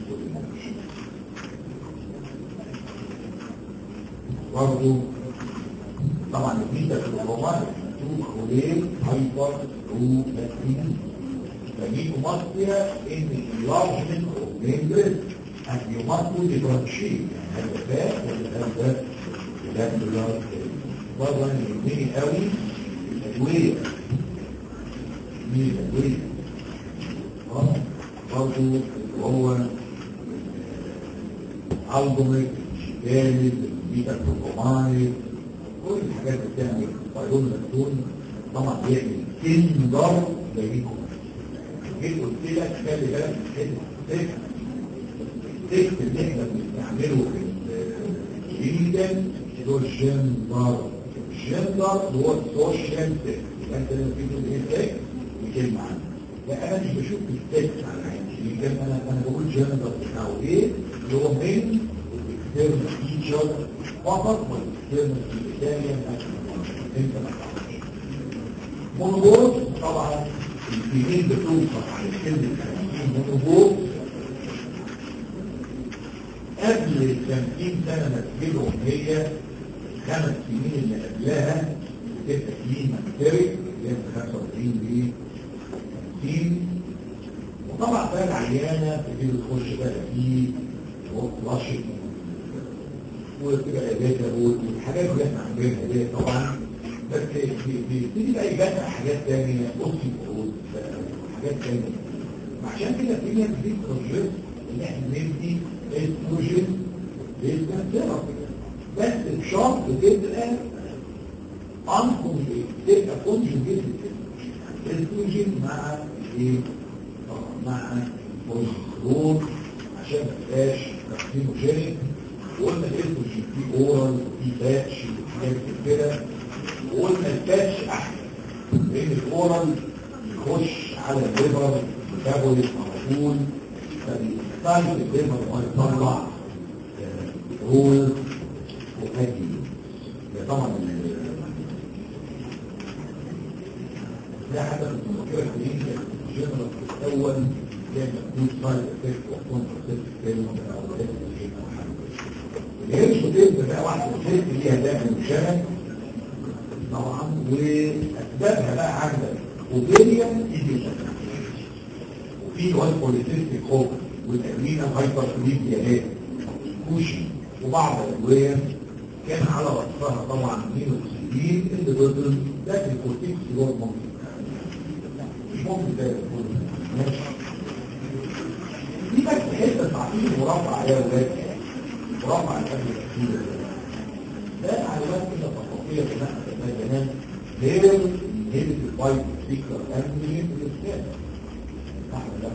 برضه طبعا البيتا في الرومان خليل هايبر روباتين فدي مصرية ان اللارجمنت اوف ميمبرز and you must do differentiate يعني هذا فات ولا هذا ده ده برضه انا يهمني قوي الادويه مين الادويه اه برضه اللي هو الجوميك جامد بيتا كروكومايد كل الحاجات اللي بتعمل فايرون لاكتون طبعا بيعمل تندر زيكم جيت قلت لك خلي بالك من كلمه التكت اللي احنا بنستعمله في الجديدة هو الجندر الجندر هو السوشيال تكت يبقى انت لما تيجي تقول ايه تكت بكلمة عنه لا انا مش بشوف التكت على عيني الكلمة انا انا بقول جندر بتاعه ايه اللي هو من الاكسترنال فيتشر فقط والاكسترنال فيتشر انت ما تعرفش مونوبوت طبعا الجنين بتوصف على كلمة مونوبوت قبل ال 50 سنة ما تجيبهم هي الخمس سنين اللي قبلها بتبقى كلين ماكتريك اللي هي من 45 ل 50 وطبعا بقى العيانة تبتدي تخش بقى في رشد وتبقى داتا والحاجات اللي احنا عاملينها دي طبعا بس بيبتدي بقى يجمع حاجات تانية اوكسي حاجات تانية عشان كده في ناس دي بروجكت ان احنا ندي استروجين للثيرابي بس بشرط تبقى انكم تبقى كونجوجيت استروجين مع ايه؟ مع بروجسترون عشان ما تبقاش كارسينوجينيك وقلنا الاستروجين في اورال وفي باتش وحاجات كده وقلنا الباتش احسن لان الاورال يخش على الليفر ميتابوليزم على طول فبيستايل الليفر ويطلع رول وكادي ده طبعا ده حتى في المذكره الكلينيكيه جنرال في الاول كان مكتوب سايد افكت وكونترسيت كلمه او الهيرش بتبقى بقى واحده ست ليها داخل شبك طبعا واسبابها بقى عندك اوبيريان ايديشن وفي وان بوليسيستيك هوب والتأمين الهايبر ديابيت كوشي وبعض الادويه كان على رأسها طبعا مينوكسيدين اللي ضد ده الكورتيكوستيرول ممكن مش ممكن ده يكون ماشي دي بس حته تعطيل مربع يا ولاد مربع الأكل الأكيد ده معلومات كده تفاصيل كده احنا كمان غير هيبة الفايت سيكلر أنتيجين في الإسكان احنا لا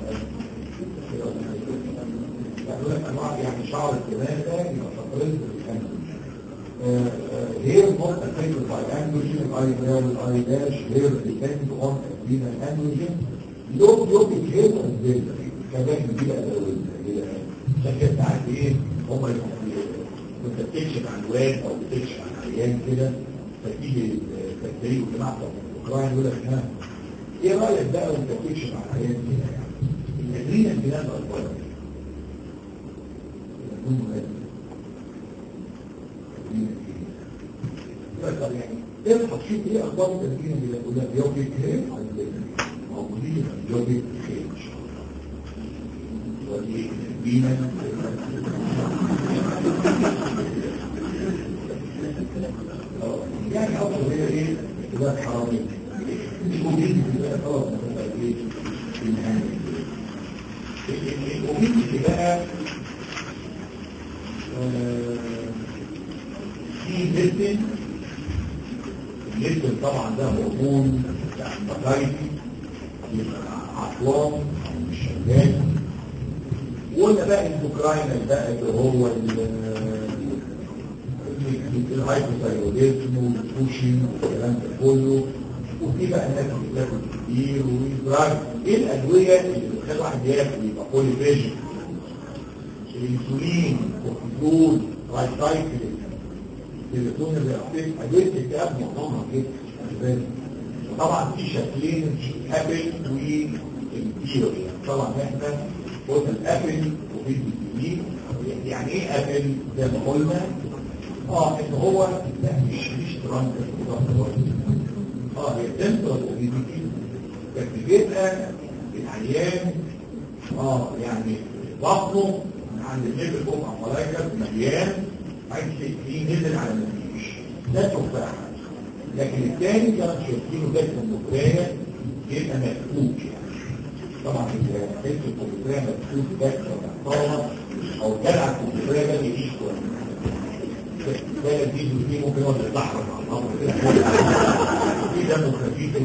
يقول لك انواع يعني شعر الكمان ده يبقى تقريبا بالكامل غير not affected by androgen الاي دال الاي داش غير depend on adrenal androgen لو بيوبك هير انزل كمان دي بقى عشان كده ساعات ايه هم وانت بتكشف عن واد او بتكشف عن عيان كده فتيجي التكتيري والجماعه بتوع الاوكران يقول لك ها ايه رايك بقى وانت بتكشف عن عيان كده يعني الادرينال جلاند اكبر يكون مهم طب يعني ابحث شوف ايه اخبار التدريب اللي بيقولها بيوجد خير موجودين بيوجد خير ان شاء الله ودي بينا يعني افضل هي ايه ذات حرامي مش موجود في خلاص ايه في النهايه الموجود بقى في ليستن الليستن طبعا ده هرمون بتاع البطايتي يبقى عطلان او مش شغال وقلنا بقى الاندوكراينال بقى اللي هو الهايبوثايروديزم والبوشين والكلام ده كله وفي بقى ناس بتاكل كتير وإدراك ايه الادويه اللي بتخلي الواحد ياكل يبقى بوليفيجن الانسولين والكورتيزول رايسايكلين التليفون الرئاسي ادويه الاكتئاب معظمها كده وطبعا في شكلين ابل والبيرو طبعا احنا قلنا الابل وفي البي يعني ايه ابل زي ما قلنا اه ان هو لا مش مش ترانك اه هي تنتظر وبيبي بس بيبقى العيان اه يعني بطنه عند الليفل فوق عملايكا مليان عايز فيه نزل على مفيش ده تفاحة لكن الثاني كانت شايفينه ده الكوبرية يبقى مفكوك يعني طبعا اذا حته الكوبرية مفكوك ده محترمة او جدع الكوبرية ده بيعيش كويس ده دي دي ممكن يقعد يتلحرك على الامر كده في دم خفيف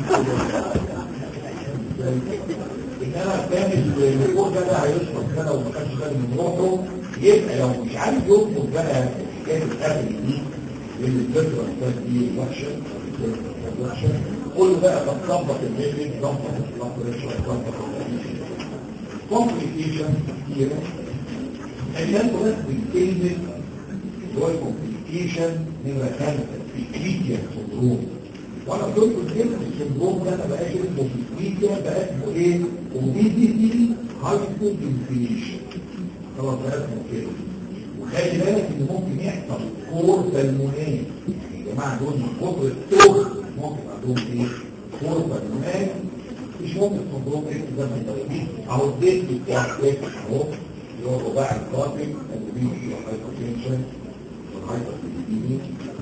انما الثاني الفوق ده ده هيشرب كده وما كانش خالي من روحه يبقى لو مش عارف يطلب بقى حكايه الاكل دي لان الفكره الثانيه دي وحشه وحشه قول بقى طب ظبط الليل ظبط الفلاتر ظبط كومبليكيشن كتيره عشان بس بالكلمه هو الكومبليكيشن نمره خمسه في كليكيا سندروم وانا قلت كلمه السندروم ده ما بقاش اسمه كليكيا بقى اسمه ايه؟ اوبيديتي هايبو انفليشن خلاص عرفنا كده وخلي بالك ان ممكن يحصل كور سلمونات يعني يا جماعه دول من كتر السخن ممكن عندهم ايه؟ كور سلمونات مش ممكن سندروم اكس ده من الدايابيتس اهو الزيت بتاع اكس اهو اللي هو الرباعي القاتل اللي بيه فيه الهايبرتنشن والهايبرتنشن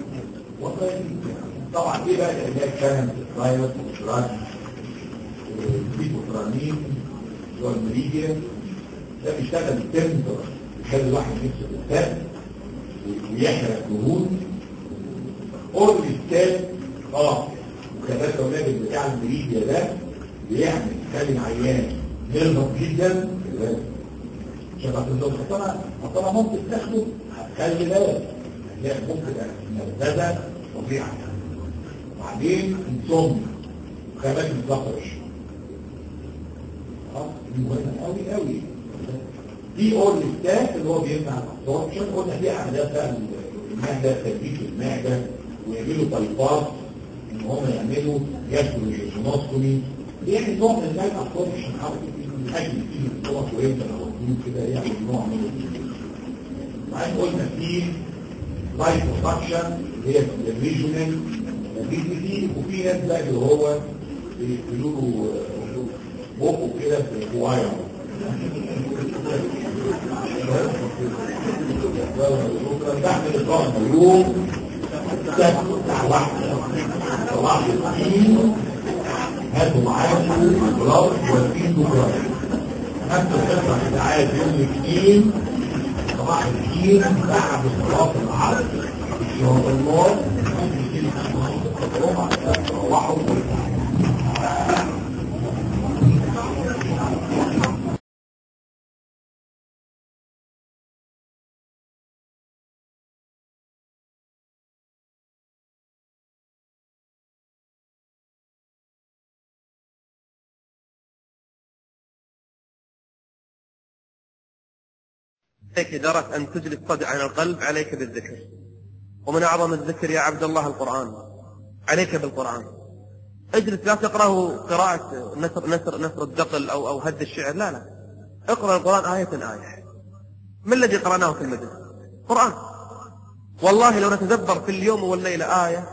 طبعا ايه بقى العلاج كان الفيروس والشراج الفيتوفرامين اللي هو المريديا ده بيشتغل التمبر يخلي الواحد نفسه يرتاح ويحرق دهون اوربيتال اه وكذلك الراجل بتاع المريديا ده بيعمل يخلي العيان يرغب جدا شبه الدكتور اصلا اصلا ممكن تاخده هتخلي بالك هتلاقي ممكن نرفزه فظيعه وبعدين انسوميا وكمان الزفرش اه دي مهمه قوي قوي دي اورل ستاك اللي هو بيمنع الابسوربشن قلنا دي عمليات بقى المعده تثبيت المعده ويعملوا بايباس ان هم يعملوا جاستروجينوستومي يعني نوع من العلاج الابسوربشن او الاكل فيه الصوت ويبدا موجود كده يعني نوع من وبعدين قلنا في لايف برودكشن اللي هي الريجونال دي وفي ناس بقى اللي هو بيقولوا له بقه كده في واير بعمل الضغط يوم ساعة واحدة صباح الدين هاتوا معاكم بلاط والدين بكرة هاتوا تسع ساعات يوم الاثنين صباح الدين بعد صلاة العصر ان شاء الله روحوا عليك درس أن تجلس صدع عن القلب عليك بالذكر ومن أعظم الذكر يا عبد الله القرآن عليك بالقرآن اجلس لا تقرأه قراءة نثر نثر نثر الدقل أو أو هد الشعر لا لا اقرأ القرآن آية آية ما الذي قرأناه في المجلس قرآن والله لو نتدبر في اليوم والليلة آية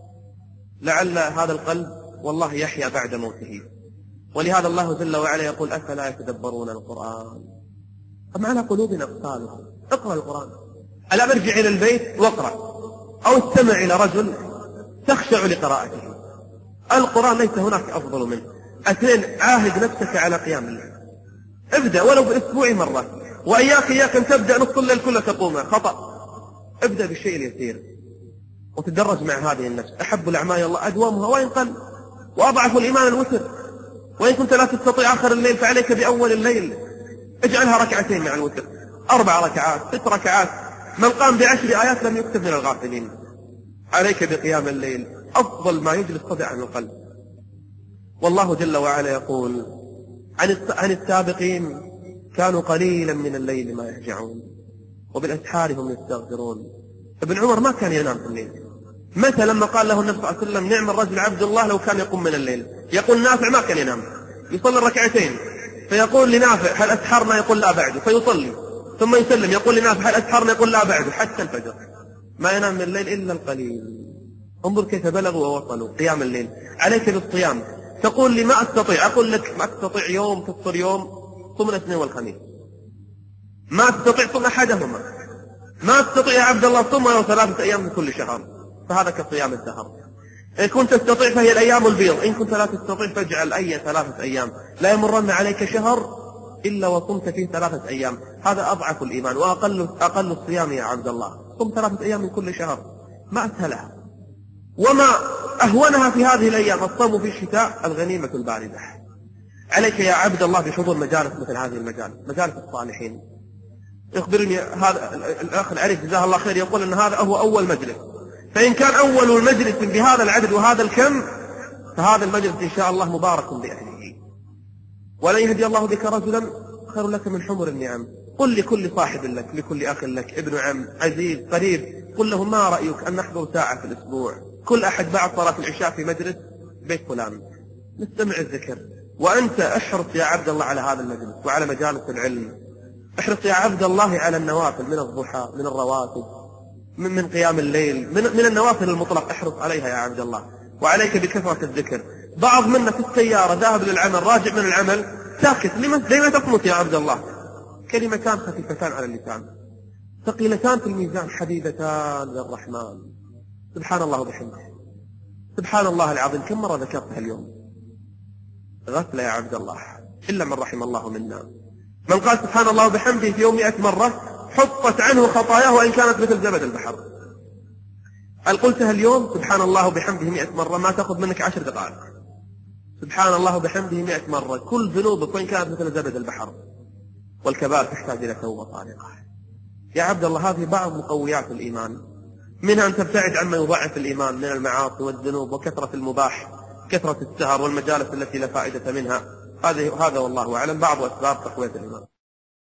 لعل هذا القلب والله يحيا بعد موته ولهذا الله جل وعلا يقول أفلا يتدبرون القرآن أم على قلوبنا أقفالها اقرأ القرآن ألا ارجع إلى البيت واقرأ أو استمع إلى رجل تخشع لقراءته القرآن ليس هناك أفضل منه اثنين عاهد نفسك على قيام الليل ابدأ ولو بأسبوع مرة وإياك إياك أن تبدأ نص الليل كله تقوم خطأ ابدأ بالشيء اليسير وتدرج مع هذه النفس أحب الأعمال الله أدومها وإن قل وأضعف الإيمان الوتر وإن كنت لا تستطيع آخر الليل فعليك بأول الليل اجعلها ركعتين مع الوتر أربع ركعات ست ركعات من قام بعشر آيات لم يكتب من الغافلين عليك بقيام الليل أفضل ما يجلس صدع عن القلب والله جل وعلا يقول عن عن السابقين كانوا قليلا من الليل ما يهجعون وبالأسحار هم يستغفرون ابن عمر ما كان ينام في الليل متى لما قال له النبي صلى الله عليه وسلم نعم الرجل عبد الله لو كان يقوم من الليل يقول نافع ما كان ينام يصلي الركعتين فيقول لنافع هل أسحرنا يقول لا بعد فيصلي ثم يسلم يقول لنافع هل أسحرنا يقول لا بعد حتى الفجر ما ينام من الليل إلا القليل انظر كيف بلغوا ووصلوا قيام الليل عليك بالصيام تقول لي ما أستطيع أقول لك ما أستطيع يوم تفطر يوم صم الاثنين والخميس ما أستطيع صم أحدهما ما أستطيع يا عبد الله صم ولو ثلاثة أيام من كل شهر فهذا كصيام الدهر إن كنت تستطيع فهي الأيام البيض إن كنت لا تستطيع فاجعل أي ثلاثة أيام لا يمرن عليك شهر إلا وصمت فيه ثلاثة أيام هذا أضعف الإيمان وأقل أقل الصيام يا عبد الله صم ثلاثة أيام من كل شهر ما أسهلها وما أهونها في هذه الأيام الصوم في الشتاء الغنيمة الباردة عليك يا عبد الله بحضور مجالس مثل هذه المجالس مجالس الصالحين يخبرني هذا الأخ العريف جزاه الله خير يقول أن هذا هو أول مجلس فإن كان أول مجلس بهذا العدد وهذا الكم فهذا المجلس إن شاء الله مبارك بأهله ولن يهدي الله بك رجلا خير لك من حمر النعم قل لكل صاحب لك لكل أخ لك ابن عم عزيز قريب قل له ما رأيك أن نحضر ساعة في الأسبوع كل أحد بعد صلاة العشاء في مجلس بيت فلان نستمع الذكر وأنت احرص يا عبد الله على هذا المجلس وعلى مجالس العلم احرص يا عبد الله على النوافل من الضحى من الرواتب من, من قيام الليل من, من النوافل المطلق احرص عليها يا عبد الله وعليك بكثرة الذكر بعض منا في السيارة ذاهب للعمل راجع من العمل ساكت لما لما تصمت يا عبد الله كلمتان خفيفتان على اللسان ثقيلتان في الميزان حبيبتان للرحمن سبحان الله وبحمده سبحان الله العظيم كم مرة ذكرتها اليوم غفلة يا عبد الله إلا من رحم الله منا من قال سبحان الله وبحمده في يوم مئة مرة حطت عنه خطاياه وإن كانت مثل زبد البحر هل قلتها اليوم سبحان الله وبحمده مئة مرة ما تأخذ منك عشر دقائق سبحان الله وبحمده مئة مرة كل ذنوبك وإن كانت مثل زبد البحر والكبائر تحتاج إلى توبة صادقة يا عبد الله هذه بعض مقويات الإيمان منها أن تبتعد عما يضعف الإيمان من المعاصي والذنوب وكثرة المباح كثرة السهر والمجالس التي لا فائدة منها هذه هذا والله أعلم بعض أسباب تقوية الإيمان